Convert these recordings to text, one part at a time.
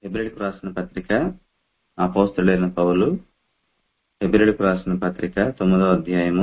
హెబ్రిల్కు రాసిన పత్రిక అపోస్తుడైన పౌలు హెబ్రిల్కు రాసిన పత్రిక తొమ్మిదో అధ్యాయము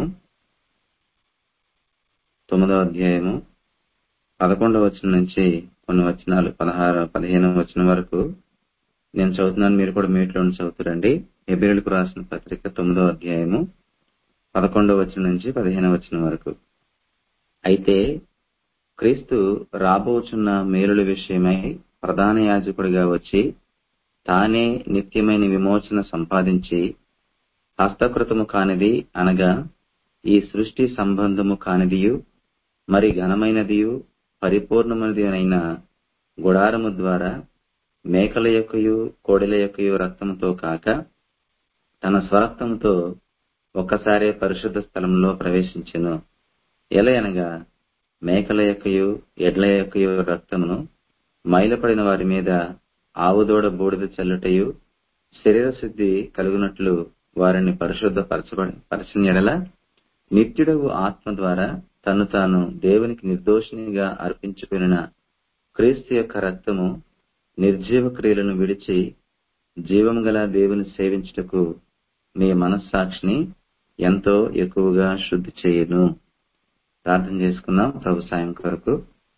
తొమ్మిదో అధ్యాయము పదకొండవ వచనం నుంచి కొన్ని వచనాలు పదహారు పదిహేను వచనం వరకు నేను చదువుతున్నాను మీరు కూడా మీట్లో ఉండి చదువుతారండి హెబ్రిల్కు రాసిన పత్రిక తొమ్మిదో అధ్యాయము పదకొండవ వచనం నుంచి పదిహేనవ వచనం వరకు అయితే క్రీస్తు రాబోచున్న మేలుల విషయమై ప్రధాన యాజకుడిగా వచ్చి తానే నిత్యమైన విమోచన సంపాదించి హస్తకృతము కానిది అనగా ఈ సృష్టి సంబంధము కానిదియు మరి ఘనమైనదియు పరిపూర్ణమైనది అయిన గుడారము ద్వారా మేకల యొక్కయు కోడెల యొక్కయు రక్తముతో కాక తన స్వరక్తముతో ఒక్కసారే పరిశుద్ధ స్థలంలో ప్రవేశించెను ఎలయనగా మేకల యొక్కయు ఎడ్ల యొక్కయు రక్తమును మైలపడిన వారి మీద ఆవుదోడ బూడిద చల్లుటయు శరీర శుద్ధి కలుగునట్లు వారిని పరిశుద్ధ పరచబడి పరచిన ఎడల నిత్యుడవు ఆత్మ ద్వారా తను తాను దేవునికి నిర్దోషినిగా అర్పించుకున్న క్రీస్తు యొక్క రక్తము నిర్జీవ క్రియలను విడిచి జీవం గల దేవుని సేవించుటకు మీ మనస్సాక్షిని ఎంతో ఎక్కువగా శుద్ధి చేయను ప్రార్థన చేసుకుందాం ప్రభు సాయం కొరకు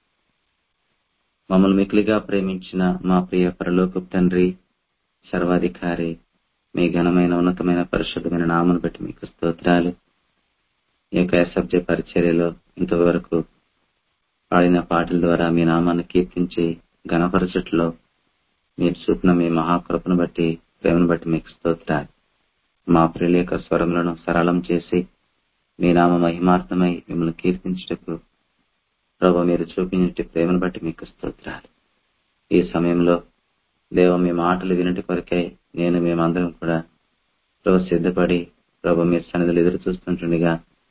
మమ్మల్ని మిక్కిలిగా ప్రేమించిన మా ప్రియ పరలోక తండ్రి సర్వాధికారి మీ ఘనమైన ఉన్నతమైన పరిశుద్ధమైన నామను బట్టి మీకు స్తోత్రాలు ఈ యొక్క సబ్జ పరిచర్యలో ఇంతవరకు పాడిన పాటల ద్వారా మీ నామాన్ని కీర్తించి ఘనపరచట్లో మీరు చూపిన మీ మహాకృపను బట్టి ప్రేమను బట్టి మీకు స్తోత్రాలు మా ప్రియుల యొక్క స్వరములను సరళం చేసి మీ నామ మహిమార్థమై మిమ్మల్ని కీర్తించుటకు ప్రభు మీరు చూపించే ప్రేమను బట్టి మీకు స్తోత్రాలు ఈ సమయంలో దేవ మీ మాటలు వినటి కొరకై నేను మేమందరం కూడా ప్రభు సిద్ధపడి ప్రభు మీ సన్నిధులు ఎదురు చూస్తుంటుండగా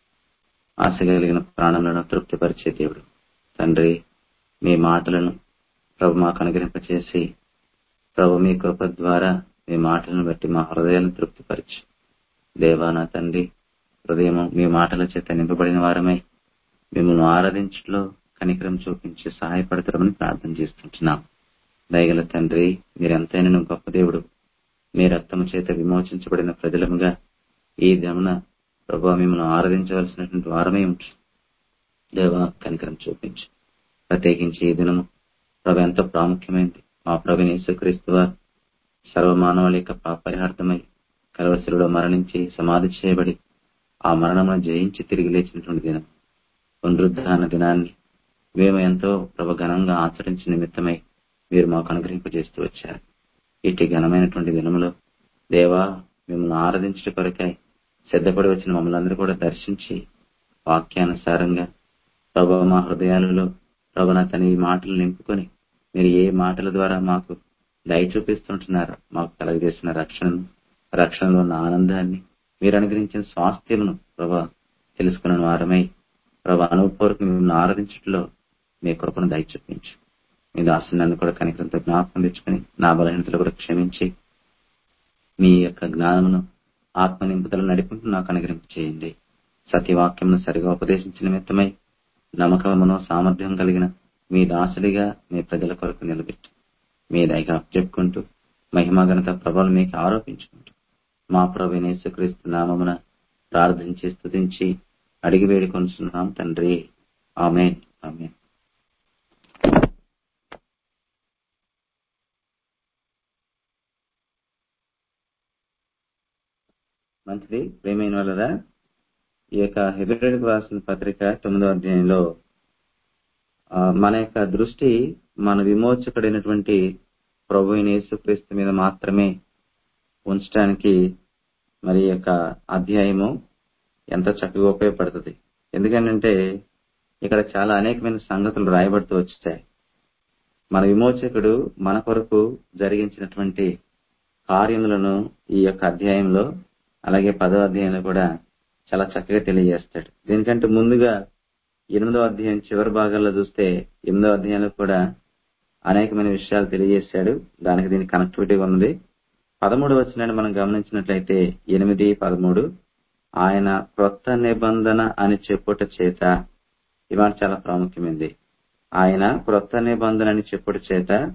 ఆశ కలిగిన ప్రాణములను తృప్తిపరిచే దేవుడు తండ్రి మీ మాటలను ప్రభు మాకు అనుగ్రహింపచేసి ప్రభు మీ కృప ద్వారా మీ మాటలను బట్టి మా హృదయాలను తృప్తిపరచు దేవా నా తండ్రి హృదయం మీ మాటల చేత నింపబడిన వారమై మిమ్మల్ని ఆరాధించట్లో కనికరం చూపించి సహాయపడతారని ప్రార్థన చేస్తుంటున్నాం దయగల తండ్రి మీరెంతైనా గొప్ప దేవుడు మీ రక్తము చేత విమోచించబడిన ప్రజలముగా ఈ దినమున ప్రభు మిమ్మల్ని ఆరాధించవలసినటువంటి వారమే ఉంటుంది దేవ కనికరం చూపించు ప్రత్యేకించి ఈ దినము ప్రభు ఎంతో ప్రాముఖ్యమైనది మా ప్రభు యేసుక్రీస్తు వారు సర్వమానవుల యొక్క పాపరిహార్థమై కలవశిలో మరణించి సమాధి చేయబడి ఆ మరణమును జయించి తిరిగి లేచినటువంటి దినం పునరుద్ధాన దినాన్ని మేము ఎంతో ప్రభు ఘనంగా ఆచరించిన నిమిత్తమై మీరు మాకు అనుగ్రహింపజేస్తూ వచ్చారు ఇటు ఘనమైనటువంటి దినములో దేవా మిమ్మల్ని ఆరాధించట కొరకై సిద్ధపడి వచ్చిన మమ్మల్ని అందరూ కూడా దర్శించి వాక్యానుసారంగా ప్రభు మా హృదయాలలో ప్రభు నా తన ఈ మాటలు నింపుకొని మీరు ఏ మాటల ద్వారా మాకు దయ చూపిస్తుంటున్నారో మాకు కలగజేసిన రక్షణను రక్షణలో ఉన్న ఆనందాన్ని మీరు అనుగ్రహించిన స్వాస్థ్యమును ప్రభా తెలుసుకున్న వారమై ప్రభా అనుపూర్వక మిమ్మల్ని ఆరాధించట్లో మీ కృపను దయ చూపించు మీ దాసు నన్ను కూడా కనికరంతో జ్ఞాపకం తెచ్చుకొని నా బలహీనతలు కూడా క్షమించి మీ యొక్క జ్ఞానమును ఆత్మ నింపుదల నడిపింపు నాకు అనుగ్రహింపు చేయండి సత్యవాక్యమును సరిగా ఉపదేశించిన నిమిత్తమై నమ్మకమును సామర్థ్యం కలిగిన మీ దాసుడిగా మీ ప్రజల కొరకు నిలబెట్టు మీ దయగా చెప్పుకుంటూ మహిమాగనత ప్రభలు మీకు ఆరోపించుకుంటూ మా ప్రభు యేసుక్రీస్తు నామమున ప్రార్థించి స్తుతించి అడిగి వేడుకొంటున్నాం తండ్రి ఆమె ఆమె మంచిది ప్రేమైన వాళ్ళరా ఈ యొక్క హెబ్రిల్కు రాసిన పత్రిక తొమ్మిదో అధ్యాయంలో మన యొక్క దృష్టి మన విమోచకుడైనటువంటి ప్రభు యేసుక్రీస్తు మీద మాత్రమే ఉంచడానికి మరి యొక్క అధ్యాయము ఎంత చక్కగా ఉపయోగపడుతుంది ఎందుకంటే ఇక్కడ చాలా అనేకమైన సంగతులు రాయబడుతూ వచ్చాయి మన విమోచకుడు మన కొరకు జరిగించినటువంటి కార్యములను ఈ యొక్క అధ్యాయంలో అలాగే పదో అధ్యాయంలో కూడా చాలా చక్కగా తెలియజేస్తాడు దీనికంటే ముందుగా ఎనిమిదో అధ్యాయం చివరి భాగాల్లో చూస్తే ఎనిమిదో అధ్యాయంలో కూడా అనేకమైన విషయాలు తెలియజేశాడు దానికి దీనికి కనెక్టివిటీ ఉన్నది పదమూడు వచ్చినాన్ని మనం గమనించినట్లయితే ఎనిమిది పదమూడు ఆయన క్రొత్త నిబంధన అని చెప్పుట చేత ఇవాళ చాలా ప్రాముఖ్యమైంది ఆయన క్రొత్త నిబంధన అని చెప్పుట చేత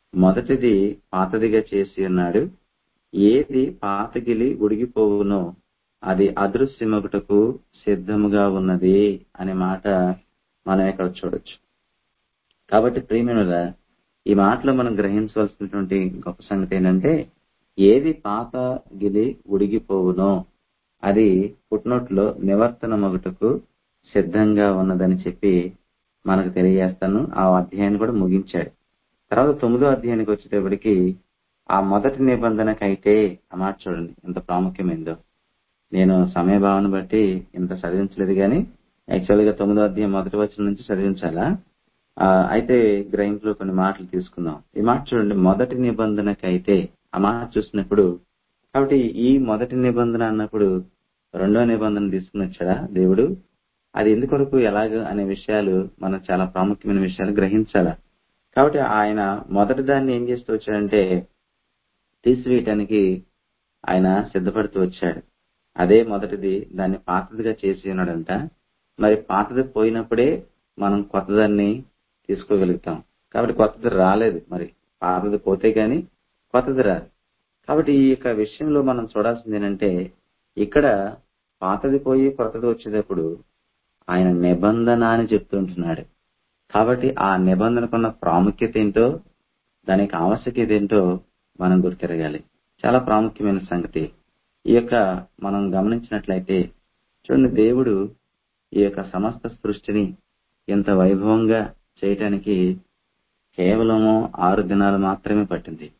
మొదటిది పాతదిగా చేసి ఉన్నాడు ఏది పాతగిలి ఉడిగిపోవునో అది అదృశ్యమగుటకు సిద్ధముగా ఉన్నది అనే మాట మనం ఇక్కడ చూడొచ్చు కాబట్టి ప్రియమైన ఈ మాటలో మనం గ్రహించవలసినటువంటి గొప్ప సంగతి ఏంటంటే ఏది పాత గిలి ఉడిగిపోవునో అది పుట్నోట్లో నివర్తన మగుటకు సిద్ధంగా ఉన్నదని చెప్పి మనకు తెలియజేస్తాను ఆ అధ్యాయాన్ని కూడా ముగించాడు తర్వాత తొమ్మిదో అధ్యాయానికి వచ్చేటప్పటికి ఆ మొదటి నిబంధనకైతే ఆ మాట చూడండి ఎంత ప్రాముఖ్యమైందో నేను సమయభావన బట్టి ఇంత చదివించలేదు కానీ యాక్చువల్ గా తొమ్మిదో అధ్యాయం మొదటి వచ్చిన నుంచి చదివించాలా ఆ, అయితే గ్రహింపులో కొన్ని మాటలు తీసుకుందాం ఈ మాట చూడండి మొదటి నిబంధనకైతే ఆ మాట చూసినప్పుడు కాబట్టి ఈ మొదటి నిబంధన అన్నప్పుడు రెండో నిబంధన తీసుకుని వచ్చాడా దేవుడు అది ఎందుకొరకు ఎలాగ అనే విషయాలు మనం చాలా ప్రాముఖ్యమైన విషయాలు గ్రహించాలా కాబట్టి ఆయన మొదటి దాన్ని ఏం చేస్తూ వచ్చాడంటే తీసివేయటానికి ఆయన సిద్ధపడుతూ వచ్చాడు అదే మొదటిది దాన్ని పాతదిగా చేసి ఉన్నాడంట మరి పాతది పోయినప్పుడే మనం కొత్తదాన్ని తీసుకోగలుగుతాం కాబట్టి కొత్తది రాలేదు మరి పాతది పోతే గాని కొత్తది రాదు కాబట్టి ఈ యొక్క విషయంలో మనం చూడాల్సింది ఏంటంటే ఇక్కడ పాతది పోయి కొత్తది వచ్చేటప్పుడు ఆయన నిబంధన అని చెప్తుంటున్నాడు కాబట్టి ఆ నిబంధనకున్న ప్రాముఖ్యత ఏంటో దానికి ఆవశ్యకత ఏంటో మనం గుర్తిరగాలి చాలా ప్రాముఖ్యమైన సంగతి ఈ యొక్క మనం గమనించినట్లయితే చూడండి దేవుడు ఈ యొక్క సమస్త సృష్టిని ఇంత వైభవంగా చేయటానికి కేవలము ఆరు దినాలు మాత్రమే పట్టింది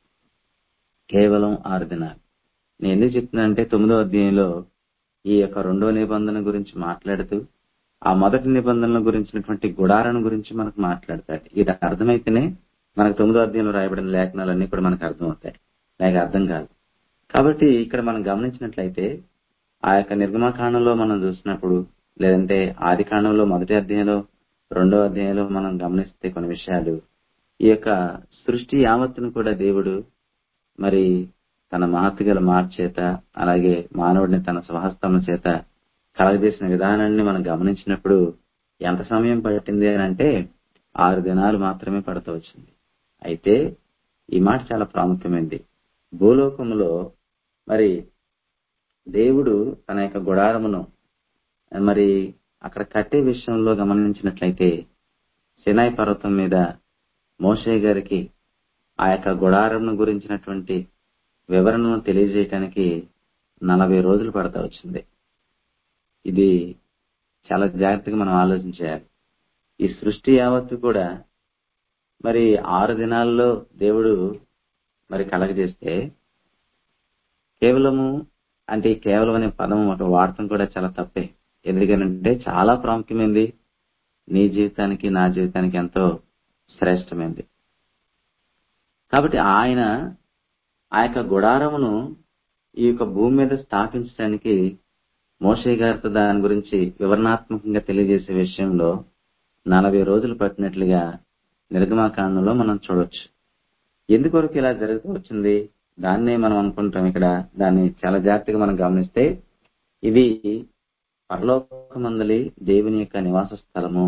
కేవలం ఆరు దినాలు నేను ఎందుకు చెప్తున్నానంటే తొమ్మిదో అధ్యాయంలో ఈ యొక్క రెండో నిబంధన గురించి మాట్లాడుతూ ఆ మొదటి నిబంధనల గురించినటువంటి గుడాలను గురించి మనకు మాట్లాడతాడు ఇది అర్థమైతేనే మనకు తొమ్మిదో అధ్యాయంలో రాయబడిన లేఖనాలన్నీ కూడా మనకు అర్థమవుతాయి లేక అర్థం కాదు కాబట్టి ఇక్కడ మనం గమనించినట్లయితే ఆ యొక్క నిర్గమకాండంలో మనం చూసినప్పుడు లేదంటే ఆది కాండంలో మొదటి అధ్యాయంలో రెండో అధ్యాయంలో మనం గమనిస్తే కొన్ని విషయాలు ఈ యొక్క సృష్టి యావత్తును కూడా దేవుడు మరి తన మహత్తుగల మాట చేత అలాగే మానవుడిని తన స్వహస్తముల చేత కలగజేసిన విధానాన్ని మనం గమనించినప్పుడు ఎంత సమయం పట్టింది అని అంటే ఆరు దినాలు మాత్రమే పడుతూ వచ్చింది అయితే ఈ మాట చాలా ప్రాముఖ్యమైనది భూలోకములో మరి దేవుడు తన యొక్క గుడారమును మరి అక్కడ కట్టే విషయంలో గమనించినట్లయితే సినాయి పర్వతం మీద మోషే గారికి ఆ యొక్క గుడారంను గురించినటువంటి వివరణను తెలియజేయటానికి నలభై రోజులు పడతా వచ్చింది ఇది చాలా జాగ్రత్తగా మనం ఆలోచించాలి ఈ సృష్టి యావత్తు కూడా మరి ఆరు దినాల్లో దేవుడు మరి కలగజేస్తే కేవలము అంటే ఈ కేవలం అనే పదం ఒక వాడటం కూడా చాలా తప్పే ఎందుకంటే చాలా ప్రాముఖ్యమైనది నీ జీవితానికి నా జీవితానికి ఎంతో శ్రేష్టమైనది కాబట్టి ఆయన ఆ యొక్క గుడారమును ఈ యొక్క భూమి మీద స్థాపించడానికి మోషే గారితో దాని గురించి వివరణాత్మకంగా తెలియజేసే విషయంలో నలభై రోజులు పట్టినట్లుగా నిర్గమాకాండంలో మనం చూడొచ్చు ఎందుకొరకు ఇలా జరుగుతూ వచ్చింది దాన్నే మనం అనుకుంటాం ఇక్కడ దాన్ని చాలా జాగ్రత్తగా మనం గమనిస్తే ఇది పరలోకమందలి దేవుని యొక్క నివాస స్థలము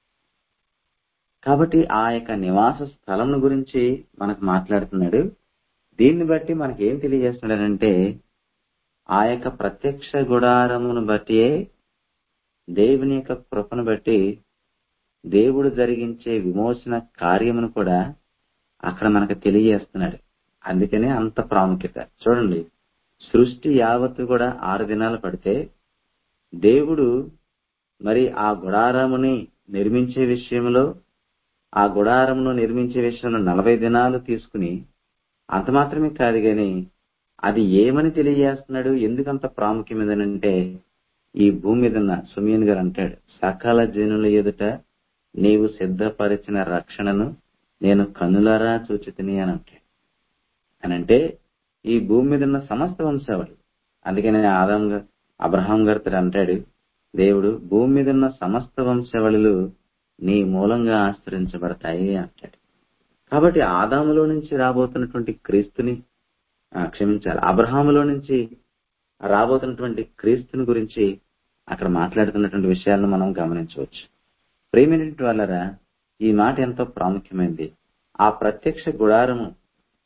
కాబట్టి ఆ యొక్క నివాస స్థలం గురించి మనకు మాట్లాడుతున్నాడు దీన్ని బట్టి మనకి ఏం తెలియజేస్తున్నాడంటే ఆ యొక్క ప్రత్యక్ష గుడారమును బట్టి దేవుని యొక్క కృపను బట్టి దేవుడు జరిగించే విమోచన కార్యమును కూడా అక్కడ మనకు తెలియజేస్తున్నాడు అందుకనే అంత ప్రాముఖ్యత చూడండి సృష్టి యావత్తు కూడా ఆరు దినాలు పడితే దేవుడు మరి ఆ గుడారముని నిర్మించే విషయంలో ఆ గుడారమును నిర్మించే విషయంలో నలభై దినాలు తీసుకుని అంత మాత్రమే కాదు గాని అది ఏమని తెలియజేస్తున్నాడు ఎందుకంత ప్రాముఖ్యమైందనంటే ఈ భూమి మీద ఉన్న సుమియన్ గారు అంటాడు సకల జనుల ఎదుట నీవు సిద్ధపరిచిన రక్షణను నేను కన్నులారా చూచితిని అని అంటాడు అనంటే ఈ భూమి మీద ఉన్న సమస్త వంశావళి అందుకని ఆదాం గా- అబ్రహాం గారితో అంటాడు దేవుడు భూమి మీద ఉన్న సమస్త వంశావళులు నీ మూలంగా ఆశ్రయించబడతాయి అంటాడు కాబట్టి ఆదాములో నుంచి రాబోతున్నటువంటి క్రీస్తుని ఆ, క్షమించాలి అబ్రహాములో నుంచి రాబోతున్నటువంటి క్రీస్తుని గురించి అక్కడ మాట్లాడుతున్నటువంటి విషయాలను మనం గమనించవచ్చు ప్రేమినటువంటి వాళ్ళరా ఈ మాట ఎంతో ప్రాముఖ్యమైనది ఆ ప్రత్యక్ష గుడారము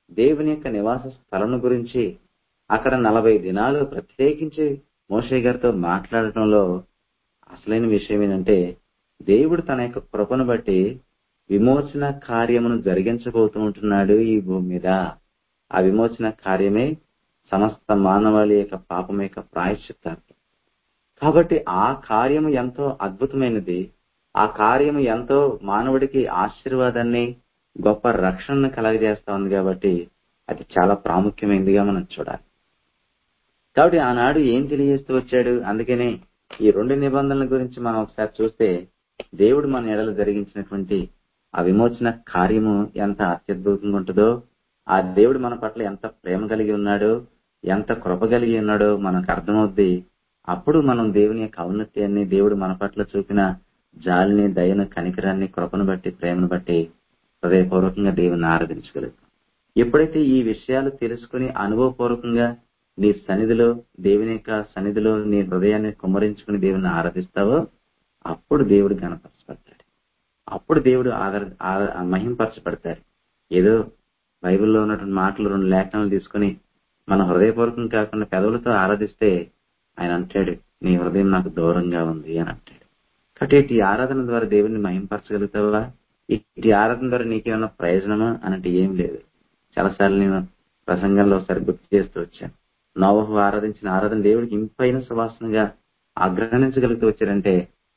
దేవుని యొక్క నివాస స్థలం గురించి అక్కడ నలభై దినాలు ప్రత్యేకించి మోషే గారితో మాట్లాడటంలో అసలైన విషయం ఏంటంటే దేవుడు తన యొక్క కృపను బట్టి విమోచన కార్యమును జరిగించబోతూ ఉంటున్నాడు ఈ భూమి మీద ఆ విమోచన కార్యమే సమస్త మానవాళి యొక్క పాపం యొక్క ప్రాయశ్చిత్తార్థం కాబట్టి ఆ కార్యము ఎంతో అద్భుతమైనది ఆ కార్యము ఎంతో మానవుడికి ఆశీర్వాదాన్ని గొప్ప రక్షణను కలగజేస్తా ఉంది కాబట్టి అది చాలా ప్రాముఖ్యమైనదిగా మనం చూడాలి కాబట్టి ఆనాడు ఏం తెలియజేస్తూ వచ్చాడు అందుకనే ఈ రెండు నిబంధనల గురించి మనం ఒకసారి చూస్తే దేవుడు మన ఎడలు జరిగించినటువంటి ఆ విమోచన కార్యము ఎంత అత్యద్భుతంగా ఉంటుందో ఆ దేవుడు మన పట్ల ఎంత ప్రేమ కలిగి ఉన్నాడో ఎంత కృప కలిగి ఉన్నాడో మనకు అర్థమవుద్ది అప్పుడు మనం దేవుని యొక్క ఔన్నత్యాన్ని దేవుడు మన పట్ల చూపిన జాలిని దయను కనికరాన్ని కృపను బట్టి ప్రేమను బట్టి హృదయపూర్వకంగా దేవుని ఆరాధించగలుగుతాం ఎప్పుడైతే ఈ విషయాలు తెలుసుకుని అనుభవపూర్వకంగా నీ సన్నిధిలో దేవుని యొక్క సన్నిధిలో నీ హృదయాన్ని కుమ్మరించుకుని దేవుని ఆరాధిస్తావో అప్పుడు దేవుడు గణపరచబడతాడు అప్పుడు దేవుడు ఆదర ఆద- మహింపరచబడతాడు ఏదో బైబిల్లో ఉన్నటువంటి మాటలు రెండు లేఖనాలు తీసుకుని మన హృదయపూర్వకం కాకుండా పెదవులతో ఆరాధిస్తే ఆయన అంటాడు నీ హృదయం నాకు దూరంగా ఉంది అని అంటాడు కాబట్టి ఇటు ఈ ఆరాధన ద్వారా దేవుడిని మహింపరచగలుగుతావా ఇటు ఆరాధన ద్వారా నీకేమైనా ప్రయోజనమా అనంటే ఏం లేదు చాలాసార్లు నేను ప్రసంగంలో ఒకసారి గుర్తు చేస్తూ వచ్చాను నోవహు ఆరాధించిన ఆరాధన దేవుడికి ఇంపైన సువాసనగా ఆగ్రహించగలుగుతూ వచ్చారంటే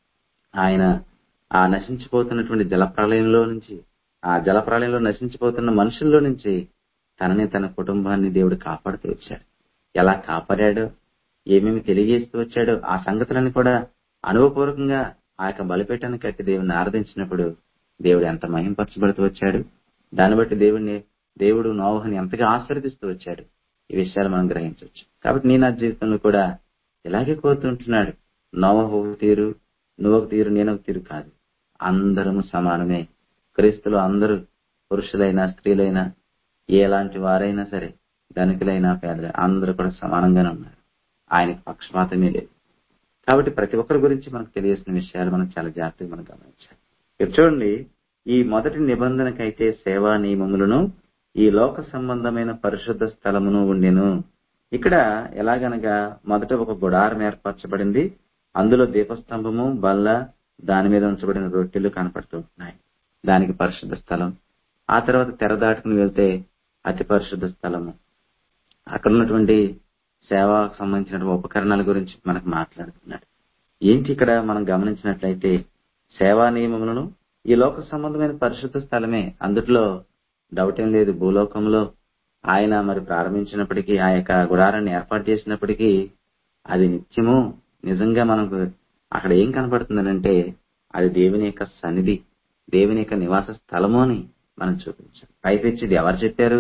ఆయన ఆ నశించిపోతున్నటువంటి జలప్రలయంలో నుంచి ఆ జలప్రలయంలో నశించిపోతున్న మనుషుల్లో నుంచి తనని తన కుటుంబాన్ని దేవుడు కాపాడుతూ వచ్చాడు ఎలా కాపాడాడో ఏమేమి తెలియజేస్తూ వచ్చాడో ఆ సంగతులను కూడా అనుభవపూర్వకంగా ఆ యొక్క బలిపీఠాన్ని కట్టి దేవుడిని ఆరాధించినప్పుడు దేవుడు ఎంత మహింపరచబడుతూ వచ్చాడు దాన్ని బట్టి దేవుడిని దేవుడు నోవహని ఎంతగా ఆశీర్వదిస్తూ వచ్చాడు ఈ విషయాలు మనం గ్రహించవచ్చు కాబట్టి నీ నా జీవితంలో కూడా ఇలాగే కోరుతుంటున్నాడు నోవహు ఒక తీరు నువ్వు ఒక తీరు నేను ఒక తీరు కాదు అందరము సమానమే క్రీస్తులు అందరూ పురుషులైనా స్త్రీలైనా ఎలాంటి వారైనా సరే ధనికులైనా పేదలైనా అందరూ కూడా సమానంగానే ఉన్నారు ఆయనకి పక్షపాతమే లేదు కాబట్టి ప్రతి ఒక్కరి గురించి మనకు తెలియాల్సిన విషయాలు మనం చాలా జాగ్రత్తగా మనం గమనించాలి ఇక్కడ చూడండి ఈ మొదటి నిబంధనకైతే సేవా నియమములను ఈ లోక సంబంధమైన పరిశుద్ధ స్థలమును ఉండెను ఇక్కడ ఎలాగనగా మొదట ఒక గుడారం ఏర్పరచబడింది అందులో దీపస్తంభము బల్ల దాని మీద ఉంచబడిన రొట్టెలు కనపడుతుంటున్నాయి దానికి పరిశుద్ధ స్థలం ఆ తర్వాత తెర దాటుకుని వెళ్తే అతి పరిశుద్ధ స్థలము అక్కడ ఉన్నటువంటి సేవకు సంబంధించిన ఉపకరణాల గురించి మనకు మాట్లాడుతున్నాడు ఏంటి ఇక్కడ మనం గమనించినట్లయితే సేవా నియమములను ఈ లోక సంబంధమైన పరిశుద్ధ స్థలమే అందుట్లో డౌట్ ఏం లేదు భూలోకంలో ఆయన మరి ప్రారంభించినప్పటికీ ఆ యొక్క గుడారాన్ని ఏర్పాటు చేసినప్పటికీ అది నిత్యము నిజంగా మనకు అక్కడ ఏం కనపడుతుందనంటే అది దేవుని యొక్క సన్నిధి దేవుని యొక్క నివాస స్థలము అని మనం చూపించాం పైపెచ్చి ఇది ఎవరు చెప్పారు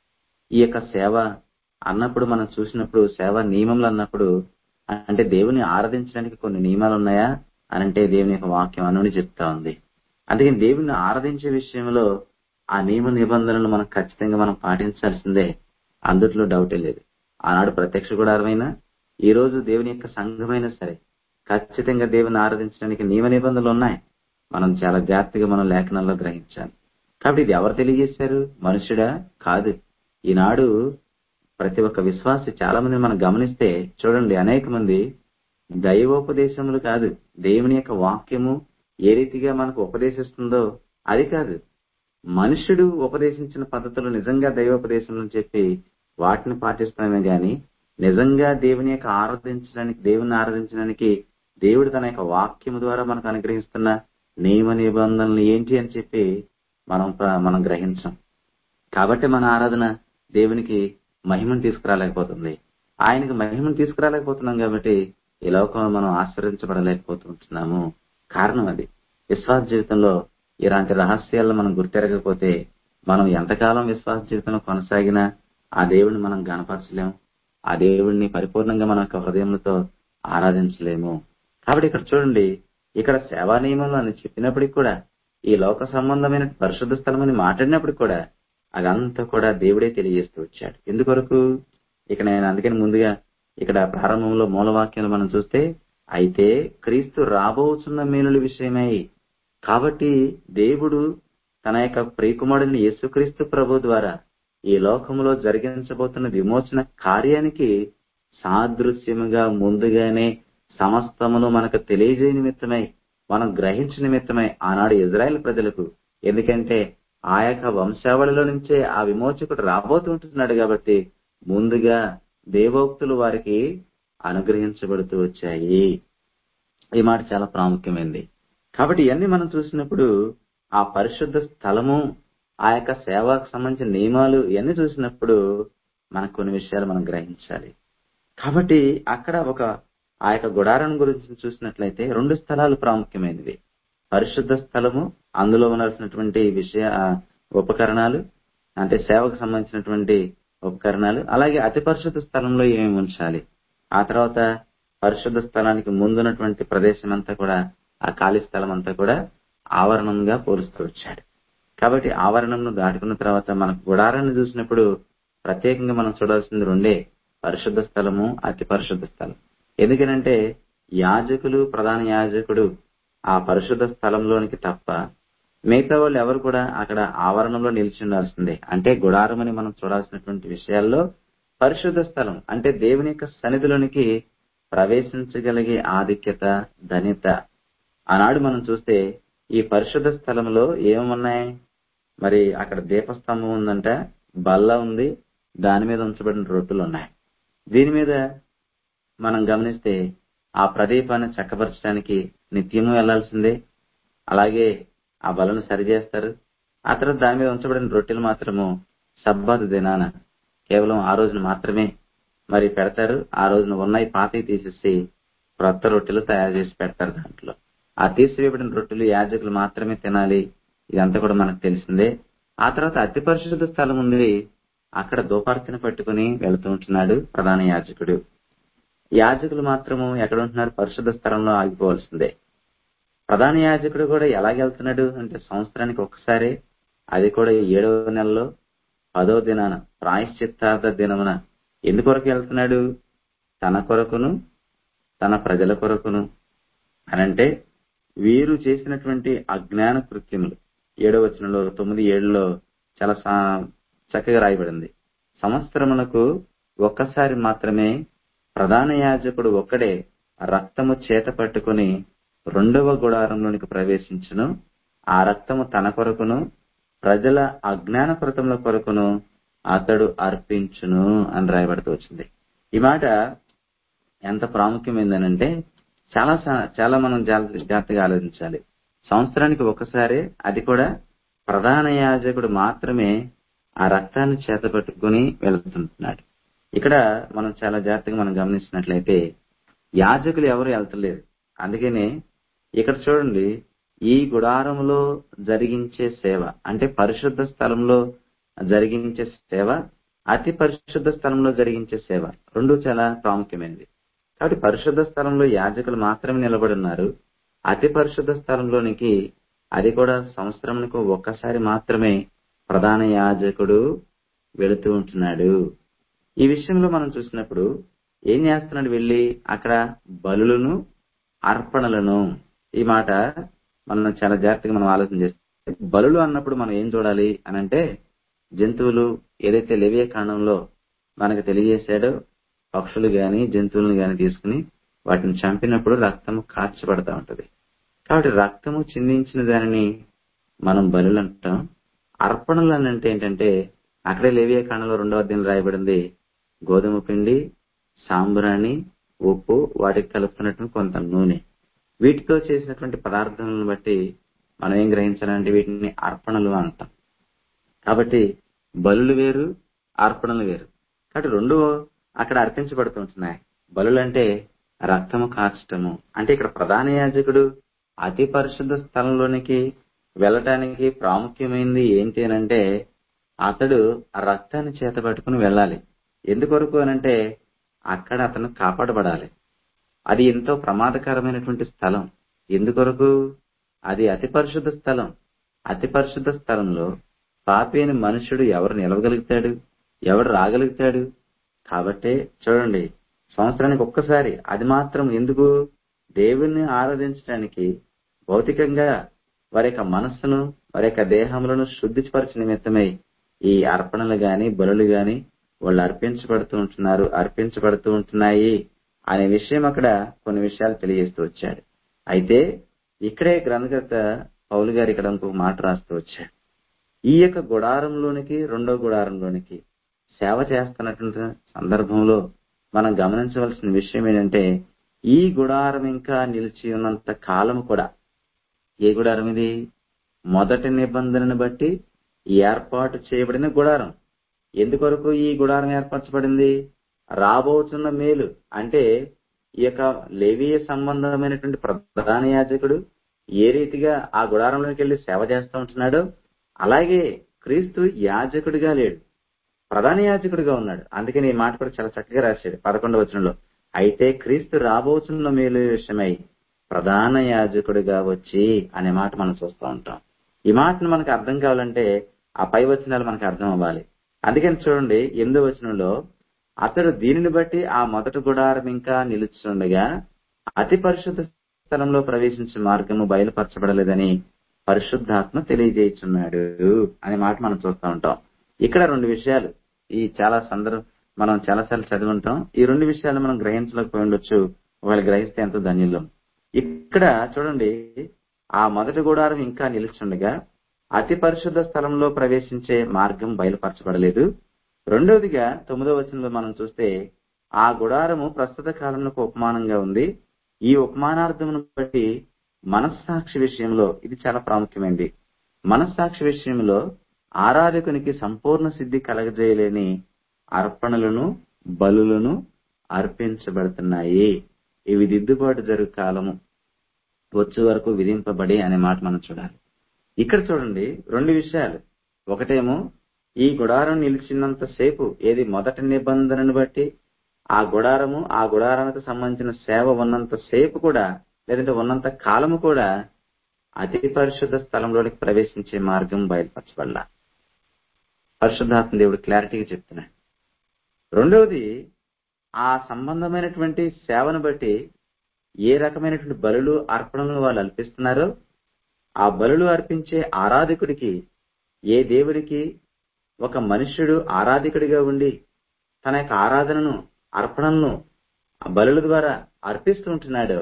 ఈ యొక్క సేవ అన్నప్పుడు మనం చూసినప్పుడు సేవ నియమములు అన్నప్పుడు అంటే దేవుని ఆరాధించడానికి కొన్ని నియమాలు ఉన్నాయా అని అంటే దేవుని యొక్క వాక్యం అనుని చెప్తా ఉంది అందుకని దేవుని ఆరాధించే విషయంలో ఆ నియమ నిబంధనలు మనం ఖచ్చితంగా మనం పాటించాల్సిందే అందుట్లో డౌటే లేదు ఆనాడు ప్రత్యక్ష గుడారమైన ఈ రోజు దేవుని యొక్క సంఘమైనా సరే ఖచ్చితంగా దేవుని ఆరాధించడానికి నియమ నిబంధనలు ఉన్నాయి మనం చాలా జాగ్రత్తగా మనం లేఖనాల్లో గ్రహించాలి కాబట్టి ఇది ఎవరు తెలియజేశారు మనుషుడా కాదు ఈనాడు ప్రతి ఒక్క విశ్వాసి చాలా మంది మనం గమనిస్తే చూడండి అనేక మంది దైవోపదేశములు కాదు దేవుని యొక్క వాక్యము ఏ రీతిగా మనకు ఉపదేశిస్తుందో అది కాదు మనుషుడు ఉపదేశించిన పద్ధతులు నిజంగా దైవోపదేశం అని చెప్పి వాటిని పాటిస్తున్నామే గాని నిజంగా దేవుని యొక్క ఆరాధించడానికి దేవుని ఆరాధించడానికి దేవుడు తన యొక్క వాక్యము ద్వారా మనకు అనుగ్రహిస్తున్న నియమ నిబంధనలు ఏంటి అని చెప్పి మనం ప్ర- మనం గ్రహించం కాబట్టి మన ఆరాధన దేవునికి మహిమను తీసుకురాలేకపోతుంది ఆయనకు మహిమను తీసుకురాలేకపోతున్నాం కాబట్టి ఈ లోకంలో మనం ఆశ్రయించబడలేకపోతుంటున్నాము కారణం అది విశ్వాస జీవితంలో ఇలాంటి రహస్యాలను మనం గుర్తెరగకపోతే మనం ఎంతకాలం విశ్వాస జీవితంలో కొనసాగినా ఆ దేవుడిని మనం గణపరచలేము ఆ దేవుడిని పరిపూర్ణంగా మన యొక్క హృదయములతో ఆరాధించలేము కాబట్టి ఇక్కడ చూడండి ఇక్కడ సేవా నియమంలో అని చెప్పినప్పటికి కూడా ఈ లోక సంబంధమైన పరిశుద్ధ స్థలం అని మాట్లాడినప్పటికి కూడా అదంతా కూడా దేవుడే తెలియజేస్తూ వచ్చాడు ఎందుకొరకు ఇక నేను అందుకని ముందుగా ఇక్కడ ప్రారంభంలో మూలవాక్యాలు మనం చూస్తే అయితే క్రీస్తు రాబోతున్న మేలుల విషయమై కాబట్టి దేవుడు తన యొక్క ప్రియకుమారుని యేసుక్రీస్తు ప్రభు ద్వారా ఈ లోకంలో జరిగించబోతున్న విమోచన కార్యానికి సాదృశ్యముగా ముందుగానే సమస్తమును మనకు తెలియజేయ నిమిత్తమై మనం గ్రహించిన నిమిత్తమై ఆనాడు ఇజ్రాయెల్ ప్రజలకు ఎందుకంటే ఆ యొక్క వంశావళిలో నుంచే ఆ విమోచకుడు రాబోతుంటున్నాడు కాబట్టి ముందుగా దేవోక్తులు వారికి అనుగ్రహించబడుతూ వచ్చాయి ఈ మాట చాలా ప్రాముఖ్యమైనది కాబట్టి ఇవన్నీ మనం చూసినప్పుడు ఆ పరిశుద్ధ స్థలము ఆ యొక్క సేవకు సంబంధించిన నియమాలు ఇవన్నీ చూసినప్పుడు మనకు కొన్ని విషయాలు మనం గ్రహించాలి కాబట్టి అక్కడ ఒక ఆ యొక్క గుడారం గురించి చూసినట్లయితే రెండు స్థలాలు ప్రాముఖ్యమైనవి పరిశుద్ధ స్థలము అందులో ఉండాల్సినటువంటి విషయ ఆ, ఉపకరణాలు అంటే సేవకు సంబంధించినటువంటి ఉపకరణాలు అలాగే అతి పరిశుద్ధ స్థలంలో ఏమేమి ఉంచాలి ఆ తర్వాత పరిశుద్ధ స్థలానికి ముందున్నటువంటి ప్రదేశం అంతా కూడా ఆ ఖాళీ స్థలం అంతా కూడా ఆవరణంగా పోలుస్తూ వచ్చాడు కాబట్టి ఆవరణంను దాటుకున్న తర్వాత మనకు గుడారాన్ని చూసినప్పుడు ప్రత్యేకంగా మనం చూడాల్సింది రెండే పరిశుద్ధ స్థలము అతి పరిశుద్ధ స్థలం ఎందుకనంటే యాజకులు ప్రధాన యాజకుడు ఆ పరిశుద్ధ స్థలంలోనికి తప్ప మిగతా వాళ్ళు ఎవరు కూడా అక్కడ ఆవరణంలో నిలిచి ఉండాల్సిందే అంటే గుడారం అని మనం చూడాల్సినటువంటి విషయాల్లో పరిశుద్ధ స్థలం అంటే దేవుని యొక్క సన్నిధిలోనికి ప్రవేశించగలిగే ఆధిక్యత ధన్యత ఆనాడు మనం చూస్తే ఈ పరిశుద్ధ స్థలంలో ఏమున్నాయి మరి అక్కడ దీపస్తంభం ఉందంట బల్ల ఉంది దాని మీద ఉంచబడిన రొట్టెలు ఉన్నాయి దీని మీద మనం గమనిస్తే ఆ ప్రదీపాన్ని చక్కపరచడానికి నిత్యము వెళ్లాల్సిందే అలాగే ఆ బలను సరిచేస్తారు ఆ తర్వాత దాని మీద ఉంచబడిన రొట్టెలు మాత్రము సబ్బాతు దినాన కేవలం ఆ రోజున మాత్రమే మరి పెడతారు ఆ రోజున ఉన్నాయి పాతవి తీసేసి క్రొత్త రొట్టెలు తయారు చేసి పెడతారు దాంట్లో ఆ తీసివేయబడిన రొట్టెలు యాజకులు మాత్రమే తినాలి ఇదంతా కూడా మనకు తెలిసిందే ఆ తర్వాత అతి పరిశుద్ధ స్థలం ఉంది అక్కడ దూపార్తిని పట్టుకుని వెళుతూ ఉంటున్నాడు ప్రధాన యాజకుడు యాజకులు మాత్రము ఎక్కడ ఉంటున్నారు పరిశుద్ధ స్థలంలో ఆగిపోవాల్సిందే ప్రధాన యాజకుడు కూడా ఎలాగెళ్తున్నాడు అంటే సంవత్సరానికి ఒక్కసారి అది కూడా ఏడవ నెలలో పదో దినాన ప్రాయశ్చిత్తార్థ దినమున ఎందుకొరకు వెళ్తున్నాడు తన కొరకును తన ప్రజల కొరకును అనంటే వీరు చేసినటువంటి అజ్ఞాన కృత్యములు ఏడవ వచనంలో తొమ్మిది ఏడులో చాలా సా- చక్కగా రాయబడింది సంవత్సరమునకు ఒక్కసారి మాత్రమే ప్రధాన యాజకుడు ఒక్కడే రక్తము చేత పట్టుకుని రెండవ గుడారంలోనికి ప్రవేశించును ఆ రక్తము తన కొరకును ప్రజల అజ్ఞాన కృతముల కొరకును అతడు అర్పించును అని రాయబడుతూ వచ్చింది ఈ మాట ఎంత ప్రాముఖ్యమైందనంటే చాలా సా- చాలా మనం జాగ్రత్త- జాగ్రత్తగా ఆలోచించాలి సంవత్సరానికి ఒకసారి అది కూడా ప్రధాన యాజకుడు మాత్రమే ఆ రక్తాన్ని చేతపట్టుకుని వెళ్తుంటున్నాడు ఇక్కడ మనం చాలా జాగ్రత్తగా మనం గమనించినట్లయితే యాజకులు ఎవరు వెళ్తలేరు అందుకనే ఇక్కడ చూడండి ఈ గుడారంలో జరిగించే సేవ అంటే పరిశుద్ధ స్థలంలో జరిగించే సేవ అతి పరిశుద్ధ స్థలంలో జరిగించే సేవ రెండు చాలా ప్రాముఖ్యమైనది కాబట్టి పరిశుద్ధ స్థలంలో యాజకులు మాత్రమే నిలబడి ఉన్నారు అతి పరిశుద్ధ స్థలంలోనికి అది కూడా సంవత్సరంకు ఒక్కసారి మాత్రమే ప్రధాన యాజకుడు వెళుతూ ఉంటున్నాడు ఈ విషయంలో మనం చూసినప్పుడు ఏం చేస్తున్నాడు వెళ్ళి అక్కడ బలులను అర్పణలను ఈ మాట మనం చాలా జాగ్రత్తగా మనం ఆలోచన చేస్తే బలులు అన్నప్పుడు మనం ఏం చూడాలి అని అంటే జంతువులు ఏదైతే లేవే కాండంలో మనకు తెలియజేశాడో పక్షులు గాని జంతువులను గాని తీసుకుని వాటిని చంపినప్పుడు రక్తము కార్చబడతా ఉంటది కాబట్టి రక్తము చిందించిన దానిని మనం బలులు అంటాం అర్పణలు అని అంటే ఏంటంటే అక్కడే లేవియా కాండంలో రెండవ అధ్యాయం రాయబడింది గోధుమ పిండి సాంబ్రాణి ఉప్పు వాటికి కలుపుతున్నటువంటి కొంత నూనె వీటితో చేసినటువంటి పదార్థాలను బట్టి మనం ఏం గ్రహించాలంటే వీటిని అర్పణలు అంటాం కాబట్టి బలులు వేరు అర్పణలు వేరు కాబట్టి రెండు అక్కడ అర్పించబడుతుంటున్నాయి బలులు అంటే రక్తము కార్చటము అంటే ఇక్కడ ప్రధాన యాజకుడు అతి పరిశుద్ధ స్థలంలోనికి వెళ్ళటానికి ప్రాముఖ్యమైనది ఏంటి అనంటే అతడు ఆ రక్తాన్ని చేత పట్టుకుని వెళ్ళాలి ఎందుకొరకు అనంటే అక్కడ అతను కాపాడబడాలి అది ఎంతో ప్రమాదకరమైనటువంటి స్థలం ఎందుకొరకు అది అతి పరిశుద్ధ స్థలం అతి పరిశుద్ధ స్థలంలో పాపి అని మనుషుడు ఎవరు నిలవగలుగుతాడు ఎవరు రాగలుగుతాడు కాబట్టే చూడండి సంవత్సరానికి ఒక్కసారి అది మాత్రం ఎందుకు దేవుణ్ణి ఆరాధించడానికి భౌతికంగా వారి యొక్క మనస్సును వారి యొక్క దేహములను శుద్ధిపరచ నిమిత్తమై ఈ అర్పణలు గాని బలులు గాని వాళ్ళు అర్పించబడుతూ ఉంటున్నారు అర్పించబడుతూ ఉంటున్నాయి అనే విషయం అక్కడ కొన్ని విషయాలు తెలియజేస్తూ వచ్చాడు అయితే ఇక్కడే గ్రంథకర్త పౌలు గారు ఇక్కడ ఇంకొక మాట రాస్తూ వచ్చాడు ఈ యొక్క గుడారంలోనికి రెండో గుడారంలోనికి సేవ చేస్తున్నటువంటి సందర్భంలో మనం గమనించవలసిన విషయం ఏంటంటే ఈ గుడారం ఇంకా నిలిచి ఉన్నంత కాలం కూడా ఏ గుడారం ఇది మొదటి నిబంధనను బట్టి ఏర్పాటు చేయబడిన గుడారం ఎందుకొరకు ఈ గుడారం ఏర్పరచబడింది రాబోతున్న మేలు అంటే ఈ యొక్క లేవీయ సంబంధమైనటువంటి ప్రధాన యాజకుడు ఏ రీతిగా ఆ గుడారంలోకి వెళ్లి సేవ చేస్తూ ఉంటున్నాడో అలాగే క్రీస్తు యాజకుడిగా లేడు ప్రధాన యాజకుడిగా ఉన్నాడు అందుకని ఈ మాట కూడా చాలా చక్కగా రాశాడు పదకొండవ వచనంలో అయితే క్రీస్తు రాబోతున్న మేలు విషయమై ప్రధాన యాజకుడిగా వచ్చి అనే మాట మనం చూస్తూ ఉంటాం ఈ మాటను మనకు అర్థం కావాలంటే ఆ పై వచనాలు మనకు అర్థం అవ్వాలి అందుకని చూడండి ఎనిమిదో వచనంలో అతడు దీనిని బట్టి ఆ మొదటి గుడారం ఇంకా నిలుచుండగా అతి పరిశుద్ధ స్థలంలో ప్రవేశించే మార్గము బయలుపరచబడలేదని పరిశుద్ధాత్మ తెలియజేయుచున్నాడు అనే మాట మనం చూస్తూ ఉంటాం ఇక్కడ రెండు విషయాలు ఈ చాలా సందర్భం మనం చాలాసార్లు చదివి ఉంటాం ఈ రెండు విషయాలు మనం గ్రహించలేకపోయి ఉండొచ్చు ఒకవేళ గ్రహిస్తే ఎంతో ధన్యులం ఇక్కడ చూడండి ఆ మొదటి గుడారం ఇంకా నిలుచుండగా అతి పరిశుద్ధ స్థలంలో ప్రవేశించే మార్గం బయలుపరచబడలేదు రెండవదిగా తొమ్మిదవ వచనంలో మనం చూస్తే ఆ గుడారము ప్రస్తుత కాలంలో ఉపమానంగా ఉంది ఈ ఉపమానార్థమును బట్టి మనస్సాక్షి విషయంలో ఇది చాలా ప్రాముఖ్యమైనది మనస్సాక్షి విషయంలో ఆరాధకునికి సంపూర్ణ సిద్ధి కలగజేయలేని అర్పణలను బలులను అర్పించబడుతున్నాయి ఇవి దిద్దుబాటు జరుగు కాలము వచ్చే వరకు విధింపబడి అనే మాట మనం చూడాలి ఇక్కడ చూడండి రెండు విషయాలు ఒకటేమో ఈ గుడారం నిలిచినంత సేపు ఏది మొదటి నిబంధనను బట్టి ఆ గుడారము ఆ గుడారానికి సంబంధించిన సేవ ఉన్నంత సేపు కూడా లేదంటే ఉన్నంత కాలము కూడా అతి పరిశుద్ధ స్థలంలోనికి ప్రవేశించే మార్గం బయలుపరచబడాల పరిశుద్ధాత్మ దేవుడు క్లారిటీగా చెప్తున్నాడు రెండవది ఆ సంబంధమైనటువంటి సేవను బట్టి ఏ రకమైనటువంటి బలులు అర్పణలు వాళ్ళు అర్పిస్తున్నారో ఆ బలులు అర్పించే ఆరాధకుడికి ఏ దేవుడికి ఒక మనుష్యుడు ఆరాధికుడిగా ఉండి తన యొక్క ఆరాధనను అర్పణలను ఆ బలుల ద్వారా అర్పిస్తూ ఉంటున్నాడో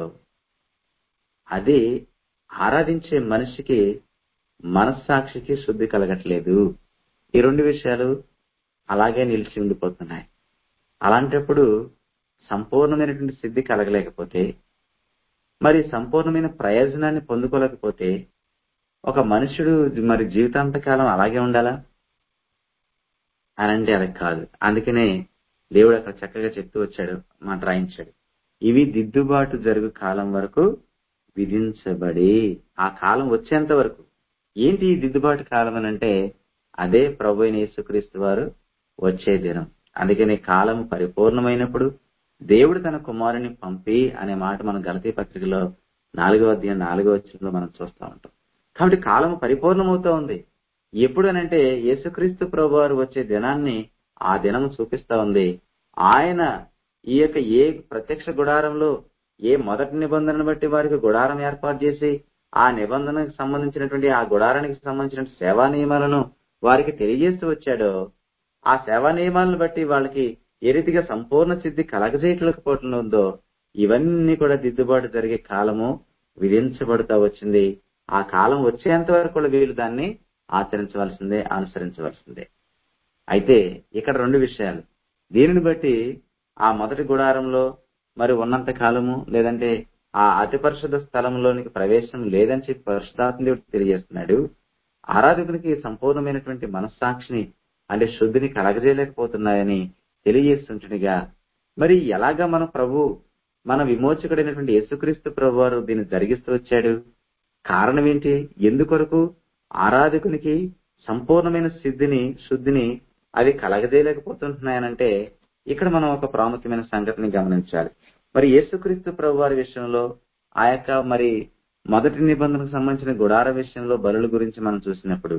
అది ఆరాధించే మనిషికి మనస్సాక్షికి శుద్ధి కలగట్లేదు ఈ రెండు విషయాలు అలాగే నిలిచి ఉండిపోతున్నాయి అలాంటప్పుడు సంపూర్ణమైనటువంటి సిద్ధి కలగలేకపోతే మరి సంపూర్ణమైన ప్రయోజనాన్ని పొందుకోలేకపోతే ఒక మనుషుడు మరి జీవితాంతకాలం అలాగే ఉండాలా అని అంటే అది కాదు అందుకనే దేవుడు అక్కడ చక్కగా చెప్తూ వచ్చాడు మాట రాయించాడు ఇవి దిద్దుబాటు జరుగు కాలం వరకు విధించబడి ఆ కాలం వచ్చేంత వరకు ఏంటి ఈ దిద్దుబాటు కాలం అని అంటే అదే ప్రభు అయిన యేసుక్రీస్తు వారు వచ్చే దినం అందుకని కాలం పరిపూర్ణమైనప్పుడు దేవుడు తన కుమారుని పంపి అనే మాట మనం గలతీ పత్రికలో నాలుగో అధ్యాయం నాలుగో వచ్చంలో మనం చూస్తూ ఉంటాం కాబట్టి కాలం పరిపూర్ణమవుతా ఉంది ఎప్పుడు అనంటే యేసుక్రీస్తు ప్రభు వారు వచ్చే దినాన్ని ఆ దినం చూపిస్తా ఉంది ఆయన ఈ యొక్క ఏ ప్రత్యక్ష గుడారంలో ఏ మొదటి నిబంధనను బట్టి వారికి గుడారం ఏర్పాటు చేసి ఆ నిబంధనకు సంబంధించినటువంటి ఆ గుడారానికి సంబంధించిన సేవా నియమాలను వారికి తెలియజేస్తూ వచ్చాడో ఆ సేవా నియమాలను బట్టి వాళ్ళకి ఏ రీతిగా సంపూర్ణ సిద్ధి కలగజేయట్లేకపోవటం ఉందో ఇవన్నీ కూడా దిద్దుబాటు జరిగే కాలము విధించబడుతూ వచ్చింది ఆ కాలం వచ్చేంత వరకు కూడా వీళ్ళు దాన్ని ఆచరించవలసిందే అనుసరించవలసిందే అయితే ఇక్కడ రెండు విషయాలు దీనిని బట్టి ఆ మొదటి గుడారంలో మరి ఉన్నంత కాలము లేదంటే ఆ అతి పరిశుద్ధ స్థలంలోనికి ప్రవేశం లేదని చెప్పి పరిశుధాత్మ దేవుడు తెలియజేస్తున్నాడు ఆరాధకునికి సంపూర్ణమైనటువంటి మనస్సాక్షిని అంటే శుద్ధిని కలగజేయలేకపోతున్నాయని తెలియజేస్తుంటుండగా మరి ఎలాగా మన ప్రభు మన విమోచకుడైనటువంటి యేసుక్రీస్తు ప్రభు వారు దీన్ని జరిగిస్తూ వచ్చాడు కారణం ఏంటి ఎందుకొరకు ఆరాధకునికి సంపూర్ణమైన సిద్ధిని శుద్ధిని అవి కలగజేయలేకపోతుంటున్నాయనంటే ఇక్కడ మనం ఒక ప్రాముఖ్యమైన సంగతిని గమనించాలి మరి యేసుక్రీస్తు ప్రభు వారి విషయంలో ఆ యొక్క మరి మొదటి నిబంధనకు సంబంధించిన గుడార విషయంలో బలుల గురించి మనం చూసినప్పుడు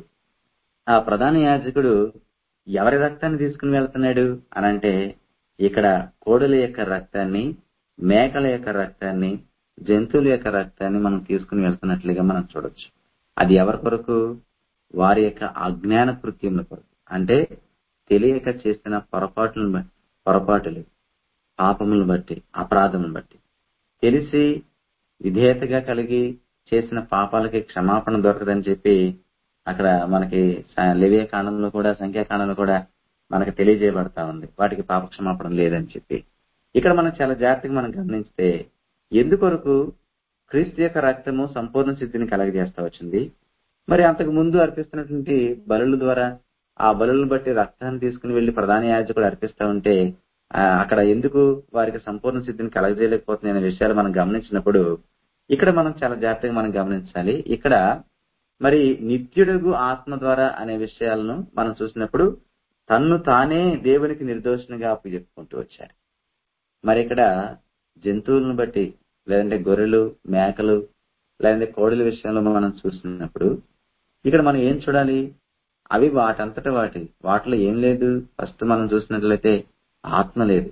ఆ ప్రధాన యాజకుడు ఎవరి రక్తాన్ని తీసుకుని వెళ్తున్నాడు అనంటే ఇక్కడ కోడల యొక్క రక్తాన్ని మేకల యొక్క రక్తాన్ని జంతువుల యొక్క రక్తాన్ని మనం తీసుకుని వెళ్తున్నట్లుగా మనం చూడొచ్చు అది ఎవరి కొరకు వారి యొక్క అజ్ఞాన కృత్యముల కొరకు అంటే తెలియక చేసిన పొరపాట్లను బ- పొరపాటులు పాపములను బట్టి అపరాధములను బట్టి తెలిసి విధేయతగా కలిగి చేసిన పాపాలకి క్షమాపణ దొరకదని చెప్పి అక్కడ మనకి స- లేవియ కాండంలో కూడా సంఖ్యాకాండంలో కూడా మనకి తెలియజేయబడతా ఉంది వాటికి పాప క్షమాపణ లేదని చెప్పి ఇక్కడ మనం చాలా జాగ్రత్తగా మనం గమనిస్తే ఎందుకొరకు క్రీస్తు యొక్క రక్తము సంపూర్ణ సిద్ధిని కలగజేస్తా వచ్చింది మరి అంతకు ముందు అర్పిస్తున్నటువంటి బలుల ద్వారా ఆ బలులను బట్టి రక్తాన్ని తీసుకుని వెళ్లి ప్రధాన యాజకుడు అర్పిస్తా ఉంటే ఆ, అక్కడ ఎందుకు వారికి సంపూర్ణ సిద్ధిని కలగజేయలేకపోతుంది అనే విషయాలు మనం గమనించినప్పుడు ఇక్కడ మనం చాలా జాగ్రత్తగా మనం గమనించాలి ఇక్కడ మరి నిత్యుడుగు ఆత్మ ద్వారా అనే విషయాలను మనం చూసినప్పుడు తన్ను తానే దేవునికి నిర్దోషణగా అప్పచెప్పుకుంటూ వచ్చారు మరి ఇక్కడ జంతువులను బట్టి లేదంటే గొర్రెలు మేకలు లేదంటే కోడల విషయంలో మనం చూసినప్పుడు ఇక్కడ మనం ఏం చూడాలి అవి వాటంతట వాటి వాటిలో ఏం లేదు ఫస్ట్ మనం చూసినట్లయితే ఆత్మ లేదు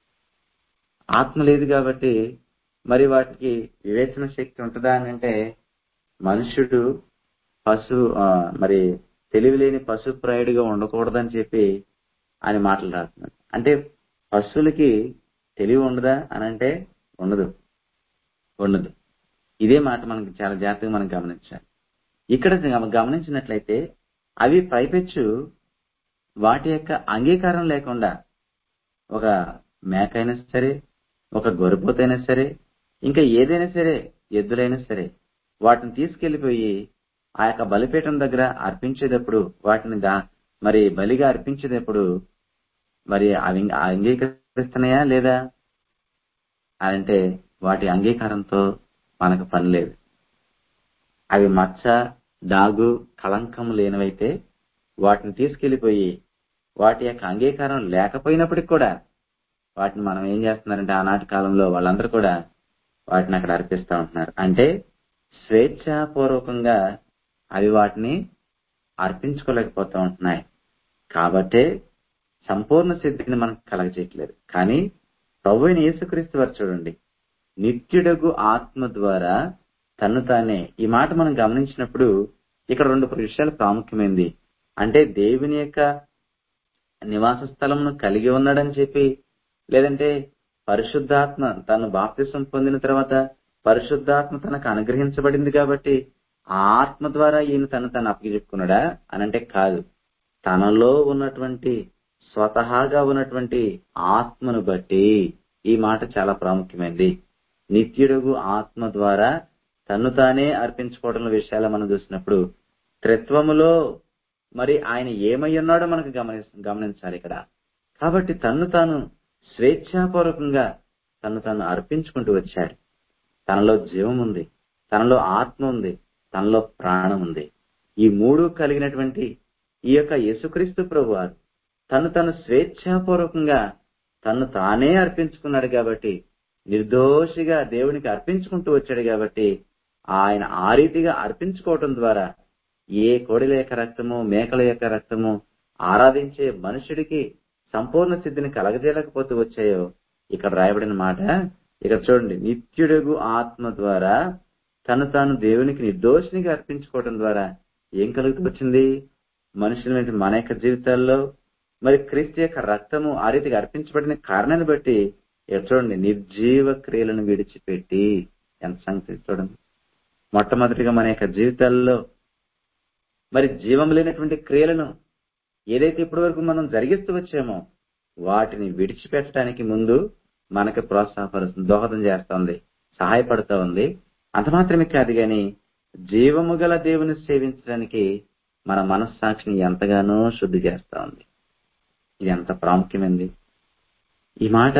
ఆత్మ లేదు కాబట్టి మరి వాటికి వివేచన శక్తి ఉంటుందా అని అంటే మనుషుడు పశు ఆ, మరి తెలివి లేని పశుప్రాయుడిగా ఉండకూడదని చెప్పి ఆయన మాట్లాడుతున్నాడు అంటే పశువులకి తెలివి ఉండదా అని అంటే ఉండదు ఉండదు ఇదే మాట మనకి చాలా జాగ్రత్తగా మనం గమనించాలి ఇక్కడ గమ- గమనించినట్లయితే అవి పైపెచ్చు వాటి యొక్క అంగీకారం లేకుండా ఒక మేక అయినా సరే ఒక గొర్రెపోతైనా సరే ఇంకా ఏదైనా సరే ఎద్దులైనా సరే వాటిని తీసుకెళ్లిపోయి ఆ యొక్క బలిపీఠం దగ్గర అర్పించేటప్పుడు వాటిని దా మరి బలిగా అర్పించేటప్పుడు మరి అవి అంగీకరిస్తున్నాయా లేదా అంటే వాటి అంగీకారంతో మనకు పని లేదు అవి మచ్చ డాగు కళంకం లేనివైతే వాటిని తీసుకెళ్లిపోయి వాటి యొక్క అంగీకారం లేకపోయినప్పటికి కూడా వాటిని మనం ఏం చేస్తున్నారంటే ఆనాటి కాలంలో వాళ్ళందరూ కూడా వాటిని అక్కడ అర్పిస్తా ఉంటున్నారు అంటే స్వేచ్ఛాపూర్వకంగా అవి వాటిని అర్పించుకోలేకపోతూ ఉంటున్నాయి కాబట్టే సంపూర్ణ సిద్ధిని మనకు కలగజేయట్లేదు కానీ ప్రభు అయిన యేసుక్రీస్తు వారు చూడండి నిత్యుడగు ఆత్మ ద్వారా తను తానే ఈ మాట మనం గమనించినప్పుడు ఇక్కడ రెండు విషయాలు ప్రాముఖ్యమైనది అంటే దేవుని యొక్క నివాస స్థలంను కలిగి ఉన్నాడని చెప్పి లేదంటే పరిశుద్ధాత్మ తను బాప్తిసం పొందిన తర్వాత పరిశుద్ధాత్మ తనకు అనుగ్రహించబడింది కాబట్టి ఆ ఆత్మ ద్వారా ఈయన తను తను అప్పచెప్పుకున్నాడా అనంటే కాదు తనలో ఉన్నటువంటి స్వతహాగా ఉన్నటువంటి ఆత్మను బట్టి ఈ మాట చాలా ప్రాముఖ్యమైనది నిత్యుడుగు ఆత్మ ద్వారా తన్ను తానే అర్పించుకోవడం విషయాలు మనం చూసినప్పుడు త్రిత్వములో మరి ఆయన ఏమై ఉన్నాడో మనకు గమని గమనించాలి ఇక్కడ కాబట్టి తన్ను తాను స్వేచ్ఛాపూర్వకంగా తను తాను అర్పించుకుంటూ వచ్చాడు తనలో జీవం ఉంది తనలో ఆత్మ ఉంది తనలో ప్రాణం ఉంది ఈ మూడు కలిగినటువంటి ఈ యొక్క యేసుక్రీస్తు ప్రభు వారు తను తను స్వేచ్ఛాపూర్వకంగా తను తానే అర్పించుకున్నాడు కాబట్టి నిర్దోషిగా దేవునికి అర్పించుకుంటూ వచ్చాడు కాబట్టి ఆయన ఆ రీతిగా అర్పించుకోవటం ద్వారా ఏ కోడిల యొక్క రక్తము మేకల యొక్క రక్తము ఆరాధించే మనుషుడికి సంపూర్ణ సిద్ధిని కలగజేయలేకపోతూ వచ్చాయో ఇక్కడ రాయబడిన మాట ఇక్కడ చూడండి నిత్యుడుగు ఆత్మ ద్వారా తను తాను దేవునికి నిర్దోషినిగా అర్పించుకోవడం ద్వారా ఏం కలుగుతూ వచ్చింది మనుషుల మన యొక్క జీవితాల్లో మరి క్రీస్తు యొక్క రక్తము ఆ రీతిగా అర్పించబడిన కారణాన్ని బట్టి ఇక్కడ చూడండి నిర్జీవ క్రియలను విడిచిపెట్టి ఎంత సంగతి చూడండి మొట్టమొదటిగా మన యొక్క జీవితాల్లో మరి జీవం లేనటువంటి క్రియలను ఏదైతే ఇప్పటి వరకు మనం జరిగిస్తూ వచ్చామో వాటిని విడిచిపెట్టడానికి ముందు మనకి ప్రోత్సాహపరుస్తుంది దోహదం చేస్తుంది సహాయపడుతూ ఉంది అంత మాత్రమే కాదు గాని జీవము గల దేవుని సేవించడానికి మన మనస్సాక్షిని ఎంతగానో శుద్ధి చేస్తా ఉంది ఇది ఎంత ప్రాముఖ్యమైంది ఈ మాట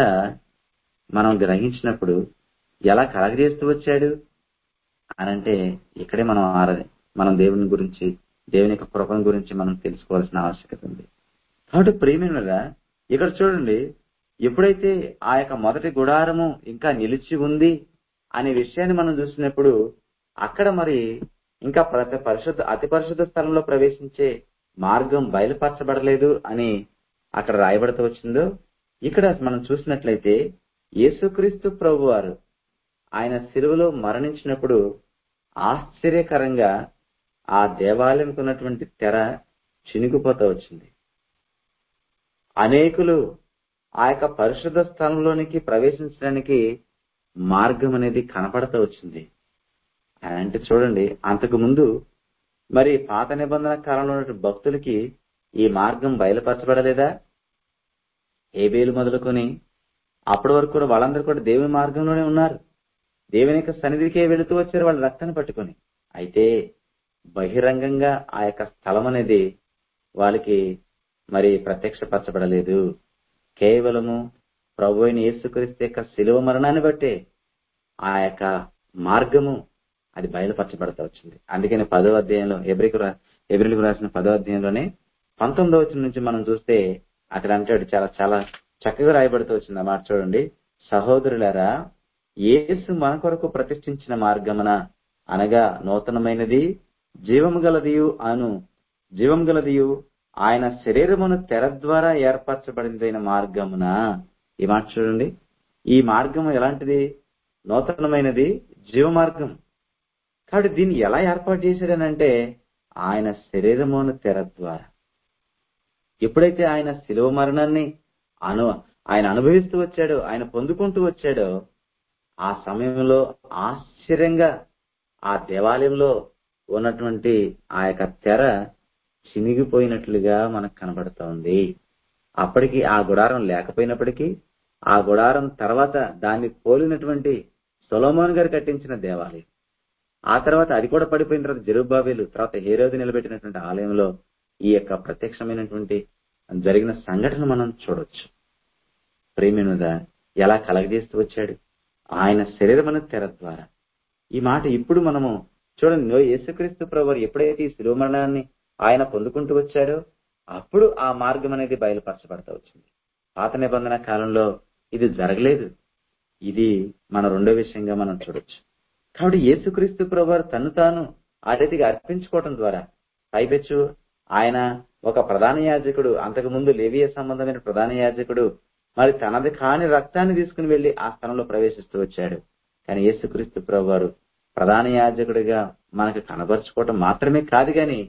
మనం గ్రహించినప్పుడు ఎలా కలగజేస్తూ వచ్చాడు అనంటే ఇక్కడే మనం ఆరాధి మనం దేవుని గురించి దేవుని యొక్క కృపను గురించి మనం తెలుసుకోవాల్సిన ఆవశ్యకత ఉంది కాబట్టి ప్రేమినులరా ఇక్కడ చూడండి ఎప్పుడైతే ఆ యొక్క మొదటి గుడారము ఇంకా నిలిచి ఉంది అనే విషయాన్ని మనం చూసినప్పుడు అక్కడ మరి ఇంకా ప్రతి పరిశుద్ధ అతి పరిశుద్ధ స్థలంలో ప్రవేశించే మార్గం బయలుపరచబడలేదు అని అక్కడ రాయబడుతూ వచ్చిందో ఇక్కడ మనం చూసినట్లయితే యేసుక్రీస్తు ప్రభు వారు ఆయన సిలువలో మరణించినప్పుడు ఆశ్చర్యకరంగా ఆ దేవాలయంకు ఉన్నటువంటి తెర చినిగిపోతూ వచ్చింది అనేకులు ఆ యొక్క పరిశుద్ధ స్థలంలోనికి ప్రవేశించడానికి మార్గం అనేది కనపడతా వచ్చింది అంటే చూడండి అంతకు ముందు మరి పాత నిబంధన కాలంలో ఉన్న భక్తులకి ఈ మార్గం బయలుపరచబడలేదా ఏబేలు మొదలుకొని అప్పటి వరకు కూడా వాళ్ళందరూ కూడా దేవుని మార్గంలోనే ఉన్నారు దేవుని యొక్క సన్నిధికే వెళుతూ వచ్చారు వాళ్ళ రక్తాన్ని పట్టుకొని అయితే బహిరంగంగా ఆ యొక్క స్థలం అనేది వాళ్ళకి మరి ప్రత్యక్షపరచబడలేదు కేవలము ప్రభు అయిన యేసుక్రీస్తు యొక్క శిలువ మరణాన్ని బట్టే ఆ యొక్క మార్గము అది బయలుపరచబడతా వచ్చింది అందుకని పదో అధ్యాయంలో ఎబ్రికి ఎబ్రిల్కి రాసిన పదో అధ్యాయంలోనే పంతొమ్మిదో వచ్చిన నుంచి మనం చూస్తే అక్కడ అంటాడు చాలా చాలా చక్కగా రాయబడుతూ వచ్చింది ఆ మాట చూడండి సహోదరులారా యేసు మన కొరకు ప్రతిష్ఠించిన మార్గమున అనగా నూతనమైనది జీవము గలదియు అను జీవం గలదియు ఆయన శరీరమును తెర ద్వారా ఏర్పరచబడిందైన మార్గమున ఈ మాట చూడండి ఈ మార్గము ఎలాంటిది నూతనమైనది జీవ మార్గం కాబట్టి దీన్ని ఎలా ఏర్పాటు చేశాడనంటే ఆయన శరీరమును తెర ద్వారా ఎప్పుడైతే ఆయన శిలువ మరణాన్ని అను ఆయన అనుభవిస్తూ వచ్చాడో ఆయన పొందుకుంటూ వచ్చాడో ఆ సమయంలో ఆశ్చర్యంగా ఆ దేవాలయంలో ఉన్నటువంటి ఆ యొక్క తెర చినిగిపోయినట్లుగా మనకు కనబడుతూ ఉంది అప్పటికి ఆ గుడారం లేకపోయినప్పటికీ ఆ గుడారం తర్వాత దాన్ని పోలినటువంటి సొలోమోన్ గారు కట్టించిన దేవాలయం ఆ తర్వాత అది కూడా పడిపోయిన తర్వాత జెరుబాబేలు తర్వాత హేరోది నిలబెట్టినటువంటి ఆలయంలో ఈ యొక్క ప్రత్యక్షమైనటువంటి జరిగిన సంఘటన మనం చూడొచ్చు ప్రేమినుద ఎలా కలగజేస్తూ వచ్చాడు ఆయన శరీరమును తెర ద్వారా ఈ మాట ఇప్పుడు మనము చూడండి యేసుక్రీస్తు ప్రభు ఎప్పుడైతే ఈ శిరోమరణాన్ని ఆయన పొందుకుంటూ వచ్చాడో అప్పుడు ఆ మార్గం అనేది బయలుపరచబడతా వచ్చింది పాత నిబంధన కాలంలో ఇది జరగలేదు ఇది మన రెండో విషయంగా మనం చూడొచ్చు కాబట్టి యేసుక్రీస్తు ప్రభు తను తాను ఆ రీతిగా అర్పించుకోవటం ద్వారా పైపెచ్చు ఆయన ఒక ప్రధాన యాజకుడు అంతకు ముందు లేవియ సంబంధమైన ప్రధాన యాజకుడు మరి తనది కాని రక్తాన్ని తీసుకుని వెళ్లి ఆ స్థలంలో ప్రవేశిస్తూ వచ్చాడు కానీ యేసుక్రీస్తు ప్రభు వారు ప్రధాన యాజకుడిగా మనకు కనబరుచుకోవటం మాత్రమే కాదు గాని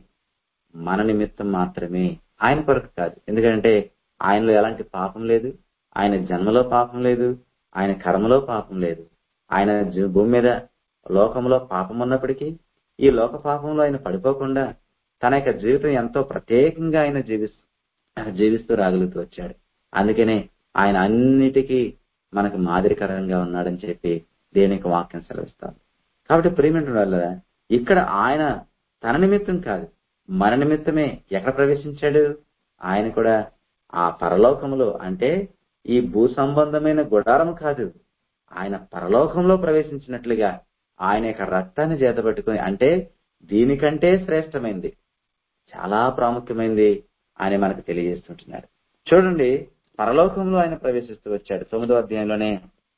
మన నిమిత్తం మాత్రమే ఆయన కొరకు కాదు ఎందుకంటే ఆయనలో ఎలాంటి పాపం లేదు ఆయన జన్మలో పాపం లేదు ఆయన కర్మలో పాపం లేదు ఆయన జీ- భూమి మీద లోకంలో పాపం ఉన్నప్పటికీ ఈ లోక పాపంలో ఆయన పడిపోకుండా తన యొక్క జీవితం ఎంతో ప్రత్యేకంగా ఆయన జీవిస్తూ జీవిస్తూ రాగలుగుతూ వచ్చాడు అందుకనే ఆయన అన్నిటికీ మనకు మాదిరికరంగా ఉన్నాడని చెప్పి దేనికి వాక్యం సెలవిస్తాం కాబట్టి ప్రేమించడం వల్ల ఇక్కడ ఆయన తన నిమిత్తం కాదు మన నిమిత్తమే ఎక్కడ ప్రవేశించాడు ఆయన కూడా ఆ పరలోకములో అంటే ఈ భూ సంబంధమైన గుడారం కాదు ఆయన పరలోకంలో ప్రవేశించినట్లుగా ఆయన యొక్క రక్తాన్ని చేతబట్టుకుని అంటే దీనికంటే శ్రేష్టమైంది చాలా ప్రాముఖ్యమైనది అని మనకు తెలియజేస్తుంటున్నాడు చూడండి పరలోకంలో ఆయన ప్రవేశిస్తూ వచ్చాడు తొమ్మిదో అధ్యాయంలోనే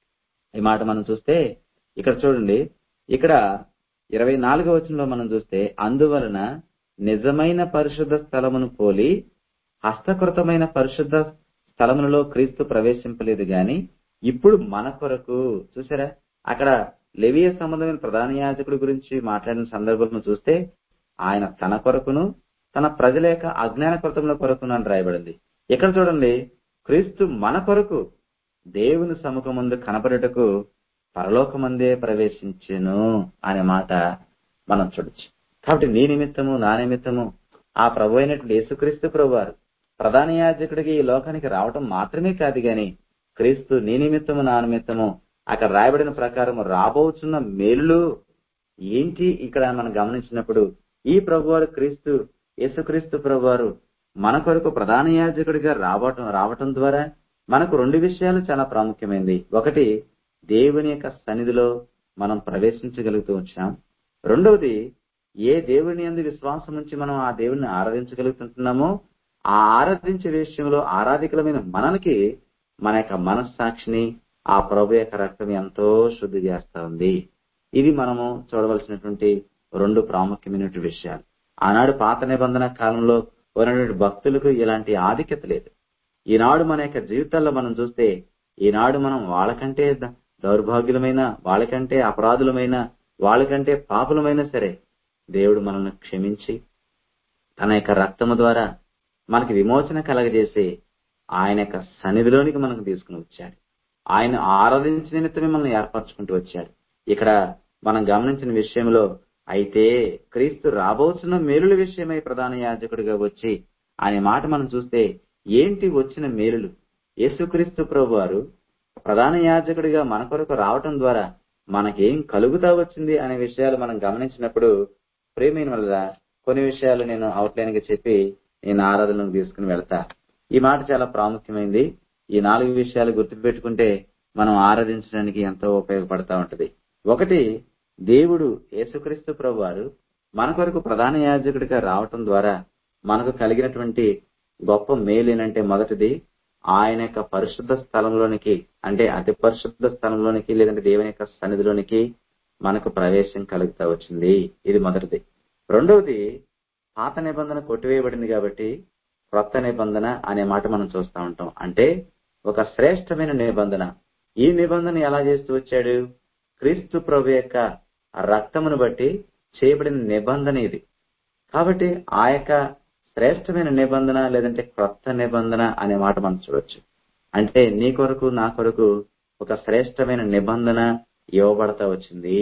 ఈ మాట మనం చూస్తే ఇక్కడ చూడండి ఇక్కడ ఇరవై నాలుగో వచనంలో మనం చూస్తే అందువలన నిజమైన పరిశుద్ధ స్థలమును పోలి హస్తకృతమైన పరిశుద్ధ స్థలములలో క్రీస్తు ప్రవేశింపలేదు గాని ఇప్పుడు మన కొరకు చూసారా అక్కడ లెవియ సంబంధమైన ప్రధాన యాజకుడి గురించి మాట్లాడిన సందర్భంలో చూస్తే ఆయన తన కొరకును తన ప్రజల యొక్క అజ్ఞాన కృతముల కొరకును అని రాయబడింది ఇక్కడ చూడండి క్రీస్తు మన కొరకు దేవుని సముఖముందు కనపడుటకు పరలోకమందే ప్రవేశించెను అనే మాట మనం చూడొచ్చు కాబట్టి నీ నిమిత్తము నా నిమిత్తము ఆ ప్రభు అయినటువంటి యేసుక్రీస్తు ప్రభు వారు ప్రధాన యాజకుడికి ఈ లోకానికి రావటం మాత్రమే కాదు గాని క్రీస్తు నీ నిమిత్తము నా నిమిత్తము అక్కడ రాయబడిన ప్రకారం రాబోతున్న మేలులు ఏంటి ఇక్కడ మనం గమనించినప్పుడు ఈ ప్రభువారు క్రీస్తు యేసుక్రీస్తు ప్రభువారు మన కొరకు ప్రధాన యాజకుడిగా రావటం రావటం ద్వారా మనకు రెండు విషయాలు చాలా ప్రాముఖ్యమైనది ఒకటి దేవుని యొక్క సన్నిధిలో మనం ప్రవేశించగలుగుతూ వచ్చాం రెండవది ఏ దేవుని అందు విశ్వాసం నుంచి మనం ఆ దేవుని ఆరాధించగలుగుతుంటున్నామో ఆ ఆరాధించే విషయంలో ఆరాధికులమైన మనకి మన యొక్క మనస్సాక్షిని ఆ ప్రభు యొక్క రక్తం ఎంతో శుద్ధి చేస్తా ఉంది ఇది మనము చూడవలసినటువంటి రెండు ప్రాముఖ్యమైనటువంటి విషయాలు ఆనాడు పాత నిబంధన కాలంలో ఉన్నటువంటి భక్తులకు ఇలాంటి ఆధిక్యత లేదు ఈనాడు మన యొక్క జీవితాల్లో మనం చూస్తే ఈనాడు మనం వాళ్ళకంటే ద- దౌర్భాగ్యులమైన వాళ్ళకంటే అపరాధులమైన వాళ్ళకంటే పాపులమైనా సరే దేవుడు మనల్ని క్షమించి తన యొక్క రక్తము ద్వారా మనకి విమోచన కలగజేసి ఆయన యొక్క సన్నిధిలోనికి మనకు తీసుకుని వచ్చాడు ఆయన ఆరాధించిన నిమిత్తమే మనల్ని ఏర్పరచుకుంటూ వచ్చాడు ఇక్కడ మనం గమనించిన విషయంలో అయితే క్రీస్తు రాబోతున్న మేలుల విషయమై ప్రధాన యాజకుడిగా వచ్చి అనే మాట మనం చూస్తే ఏంటి వచ్చిన మేలులు యేసుక్రీస్తు ప్రభు వారు ప్రధాన యాజకుడిగా మన కొరకు రావటం ద్వారా మనకేం కలుగుతా వచ్చింది అనే విషయాలు మనం గమనించినప్పుడు ప్రేమైన వల్ల కొన్ని విషయాలు నేను అవుట్లైన్ గా చెప్పి నేను ఆరాధనకు తీసుకుని వెళ్తా ఈ మాట చాలా ప్రాముఖ్యమైంది ఈ నాలుగు విషయాలు గుర్తుపెట్టుకుంటే మనం ఆరాధించడానికి ఎంతో ఉపయోగపడతా ఉంటది ఒకటి దేవుడు యేసుక్రీస్తు ప్రభు వారు మన కొరకు ప్రధాన యాజకుడిగా రావటం ద్వారా మనకు కలిగినటువంటి గొప్ప మేలు ఏంటంటే మొదటిది ఆయన యొక్క పరిశుద్ధ స్థలంలోనికి అంటే అతి పరిశుద్ధ స్థలంలోనికి లేదంటే దేవుని యొక్క సన్నిధిలోనికి మనకు ప్రవేశం కలుగుతా వచ్చింది ఇది మొదటిది రెండవది పాత నిబంధన కొట్టివేయబడింది కాబట్టి క్రొత్త నిబంధన అనే మాట మనం చూస్తా ఉంటాం అంటే ఒక శ్రేష్టమైన నిబంధన ఈ నిబంధన ఎలా చేస్తూ వచ్చాడు క్రీస్తు ప్రభు యొక్క రక్తమును బట్టి చేయబడిన నిబంధన ఇది కాబట్టి ఆ యొక్క శ్రేష్టమైన నిబంధన లేదంటే క్రొత్త నిబంధన అనే మాట మనం చూడొచ్చు అంటే నీ కొరకు నా కొరకు ఒక శ్రేష్టమైన నిబంధన ఇవ్వబడతా వచ్చింది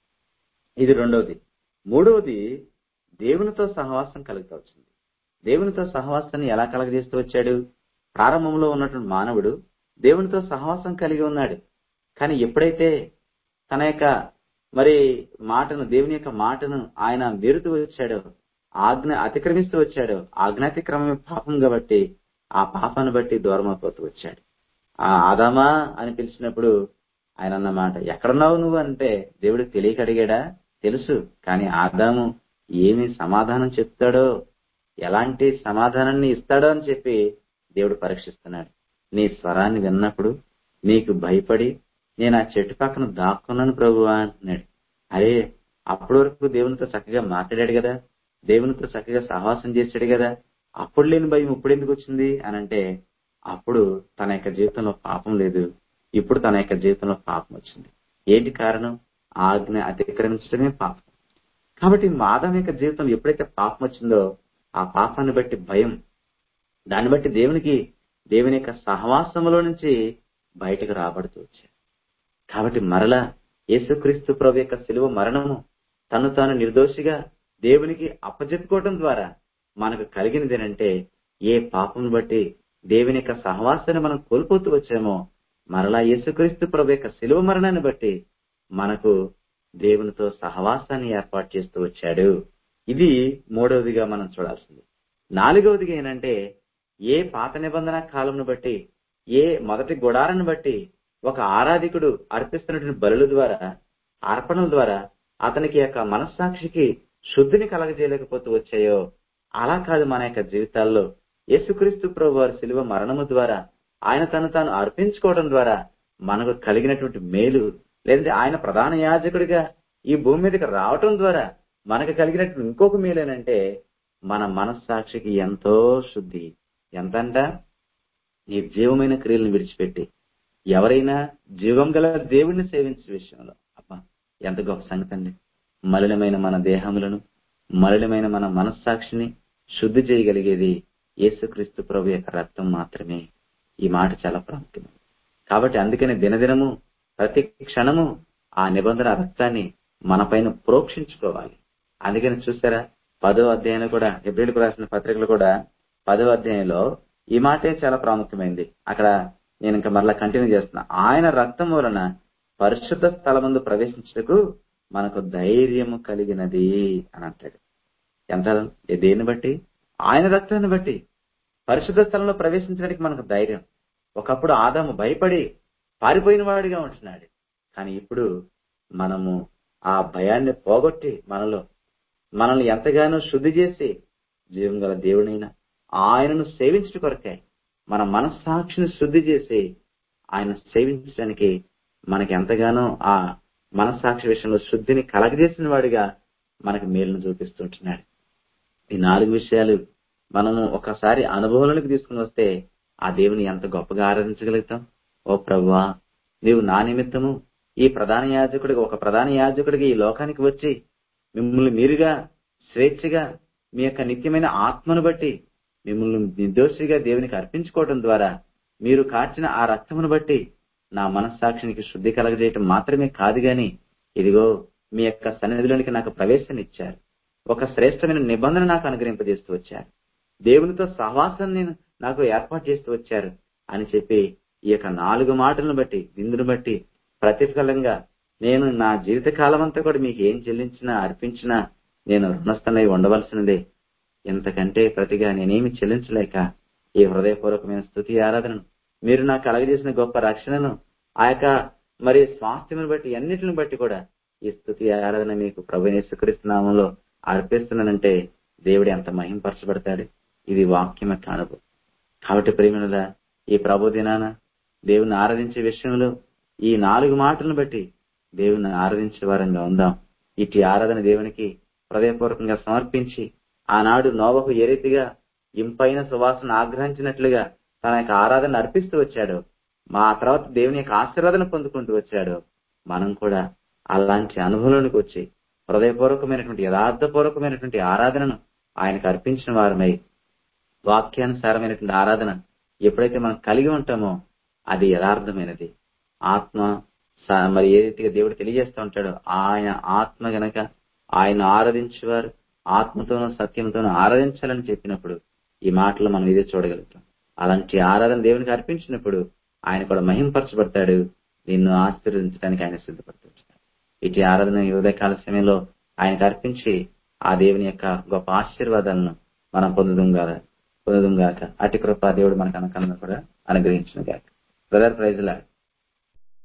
ఇది రెండవది మూడవది దేవునితో సహవాసం కలుగుతూ వచ్చింది దేవునితో సహవాసాన్ని ఎలా కలగజేస్తూ వచ్చాడు ప్రారంభంలో ఉన్నటువంటి మానవుడు దేవునితో సహవాసం కలిగి ఉన్నాడు కానీ ఎప్పుడైతే తన యొక్క మరి మాటను దేవుని యొక్క మాటను ఆయన మీరుతూ వచ్చాడో ఆజ్ఞ అతిక్రమిస్తూ వచ్చాడో ఆజ్ఞాతిక్రమమే పాపం కాబట్టి ఆ పాపాన్ని బట్టి దూరం అయిపోతూ వచ్చాడు ఆ ఆదామా అని పిలిచినప్పుడు ఆయన అన్నమాట ఎక్కడున్నావు నువ్వు అంటే దేవుడికి తెలియక అడిగాడా తెలుసు కానీ ఆదాము ఏమి సమాధానం చెప్తాడో ఎలాంటి సమాధానాన్ని ఇస్తాడో అని చెప్పి దేవుడు పరీక్షిస్తున్నాడు నీ స్వరాన్ని విన్నప్పుడు నీకు భయపడి నేను ఆ చెట్టు పక్కన దాక్కున్నాను ప్రభువా అంటున్నాడు అరే అప్పటి వరకు దేవునితో చక్కగా మాట్లాడాడు కదా దేవునితో చక్కగా సహవాసం చేశాడు కదా అప్పుడు లేని భయం ఇప్పుడు ఎందుకు వచ్చింది అని అంటే అప్పుడు తన యొక్క జీవితంలో పాపం లేదు ఇప్పుడు తన యొక్క జీవితంలో పాపం వచ్చింది ఏంటి కారణం ఆజ్ఞ అతిక్రమించడమే పాపం కాబట్టి మాధవ యొక్క జీవితంలో ఎప్పుడైతే పాపం వచ్చిందో ఆ పాపాన్ని బట్టి భయం దాన్ని బట్టి దేవునికి దేవుని యొక్క సహవాసంలో నుంచి బయటకు రాబడుతూ వచ్చాడు కాబట్టి మరలా యేసుక్రీస్తు ప్రభు యొక్క సిలువ మరణము తను తాను నిర్దోషిగా దేవునికి అప్పచెప్పుకోవడం ద్వారా మనకు కలిగినదేనంటే ఏ పాపం బట్టి దేవుని యొక్క సహవాసాన్ని మనం కోల్పోతూ వచ్చామో మరలా యేసుక్రీస్తు ప్రభు యొక్క సిలువ మరణాన్ని బట్టి మనకు దేవునితో సహవాసాన్ని ఏర్పాటు చేస్తూ వచ్చాడు ఇది మూడవదిగా మనం చూడాల్సింది నాలుగవదిగా ఏంటంటే ఏ పాత నిబంధన కాలంను బట్టి ఏ మొదటి గుడారాన్ని బట్టి ఒక ఆరాధికుడు అర్పిస్తున్నటువంటి బలుల ద్వారా అర్పణల ద్వారా అతనికి యొక్క మనస్సాక్షికి శుద్ధిని కలగజేయలేకపోతూ వచ్చాయో అలా కాదు మన యొక్క జీవితాల్లో యేసుక్రీస్తు ప్రభు వారి శిలువ మరణము ద్వారా ఆయన తను తాను అర్పించుకోవడం ద్వారా మనకు కలిగినటువంటి మేలు లేదంటే ఆయన ప్రధాన యాజకుడిగా ఈ భూమి మీదకి రావటం ద్వారా మనకు కలిగినటువంటి ఇంకొక మేలేనంటే మన మనస్సాక్షికి ఎంతో శుద్ధి ఎంతంట ఈ జీవమైన క్రియలను విడిచిపెట్టి ఎవరైనా జీవం గల దేవుణ్ణి సేవించే విషయంలో అబ్బా ఎంత గొప్ప సంగతి అండి మలినమైన మన దేహములను మలినమైన మన మనస్సాక్షిని శుద్ధి చేయగలిగేది యేసుక్రీస్తు ప్రభు యొక్క రక్తం మాత్రమే ఈ మాట చాలా ప్రాముఖ్యం కాబట్టి అందుకని దినదినము ప్రతి క్షణము ఆ నిబంధన రక్తాన్ని మన పైన ప్రోక్షించుకోవాలి అందుకని చూసారా పదో అధ్యాయంలో కూడా ఎబ్రిల్కు రాసిన పత్రికలు కూడా పదో అధ్యాయంలో ఈ మాటే చాలా ప్రాముఖ్యమైంది అక్కడ నేను ఇంకా మరలా కంటిన్యూ చేస్తున్నా ఆయన రక్తం వలన పరిశుద్ధ స్థలమందు ప్రవేశించటకు మనకు ధైర్యము కలిగినది అని అంటాడు ఎంత దేన్ని బట్టి ఆయన రక్తాన్ని బట్టి పరిశుద్ధ స్థలంలో ప్రవేశించడానికి మనకు ధైర్యం ఒకప్పుడు ఆదాము భయపడి పారిపోయిన వాడిగా ఉంటున్నాడు కానీ ఇప్పుడు మనము ఆ భయాన్ని పోగొట్టి మనలో మనల్ని ఎంతగానో శుద్ధి చేసి జీవం గల దేవుడైనా ఆయనను సేవించడం కొరకే మన మనస్సాక్షిని శుద్ధి చేసి ఆయన సేవించడానికి మనకి ఎంతగానో ఆ మనస్సాక్షి విషయంలో శుద్ధిని కలగజేసిన వాడిగా మనకి మేలును చూపిస్తుంటున్నాడు ఈ నాలుగు విషయాలు మనము ఒకసారి అనుభవంలోకి తీసుకుని వస్తే ఆ దేవుని ఎంత గొప్పగా ఆరాధించగలుగుతాం ఓ ప్రభువా నీవు నా నిమిత్తము ఈ ప్రధాన యాజకుడికి ఒక ప్రధాన యాజకుడికి ఈ లోకానికి వచ్చి మిమ్మల్ని మీరుగా స్వేచ్ఛగా మీ యొక్క నిత్యమైన ఆత్మను బట్టి మిమ్మల్ని నిర్దోషిగా దేవునికి అర్పించుకోవడం ద్వారా మీరు కార్చిన ఆ రక్తమును బట్టి నా మనస్సాక్షినికి శుద్ధి కలగజేయటం మాత్రమే కాదు గాని ఇదిగో మీ యొక్క సన్నిధిలోనికి నాకు ప్రవేశం ఇచ్చారు ఒక శ్రేష్టమైన నిబంధన నాకు అనుగ్రహింపజేస్తూ వచ్చారు దేవునితో సహవాసం నేను నాకు ఏర్పాటు చేస్తూ వచ్చారు అని చెప్పి ఈ యొక్క నాలుగు మాటలను బట్టి విందును బట్టి ప్రతిఫలంగా నేను నా జీవిత కాలం అంతా కూడా మీకు ఏం చెల్లించినా అర్పించినా నేను రుణస్థనై ఉండవలసినదే ఇంతకంటే ప్రతిగా నేనేమి చెల్లించలేక ఈ హృదయపూర్వకమైన స్థుతి ఆరాధనను మీరు నాకు కలగజేసిన గొప్ప రక్షణను ఆ యొక్క మరి స్వాస్థ్యమును బట్టి అన్నిటిని బట్టి కూడా ఈ స్థుతి ఆరాధన మీకు ప్రభు నామంలో అర్పిస్తున్నానంటే దేవుడు ఎంత మహింపరచబడతాడు ఇది వాక్యం యొక్క అనుభవం కాబట్టి ప్రేమినుల ఈ ప్రభు దినాన దేవుని ఆరాధించే విషయంలో ఈ నాలుగు మాటలను బట్టి దేవుని ఆరాధించే వారంగా ఉందాం ఇటు ఆరాధన దేవునికి హృదయపూర్వకంగా సమర్పించి ఆనాడు నోవకు ఏ రీతిగా ఇంపైన సువాసన ఆగ్రహించినట్లుగా తన యొక్క ఆరాధన అర్పిస్తూ వచ్చాడు మా తర్వాత దేవుని యొక్క ఆశీర్వాదన పొందుకుంటూ వచ్చాడు మనం కూడా అలాంటి అనుభవంలోనికి వచ్చి హృదయపూర్వకమైనటువంటి యథార్థపూర్వకమైనటువంటి ఆరాధనను ఆయనకు అర్పించిన వారమై వాక్యానుసారమైనటువంటి ఆరాధన ఎప్పుడైతే మనం కలిగి ఉంటామో అది యథార్థమైనది ఆత్మ స- మరి ఏ రీతిగా దేవుడు తెలియజేస్తూ ఉంటాడో ఆయన ఆత్మ గనక ఆయన ఆరాధించేవారు ఆత్మతోనూ సత్యంతోనూ ఆరాధించాలని చెప్పినప్పుడు ఈ మాటలు మనం ఇదే చూడగలుగుతాం అలాంటి ఆరాధన దేవునికి అర్పించినప్పుడు ఆయన కూడా మహింపరచబడతాడు నిన్ను ఆశీర్వదించడానికి ఆయన సిద్ధపడుతుంటాడు ఇటు ఆరాధన ఈ ఉదయకాల సమయంలో ఆయనకు అర్పించి ఆ దేవుని యొక్క గొప్ప ఆశీర్వాదాలను మనం పొందుదుంగా పొందుదుంగాక అటు కృప దేవుడు మనకు అనకన్నా కూడా అనుగ్రహించిన గాక బ్రదర్ ప్రైజ్ లాడ్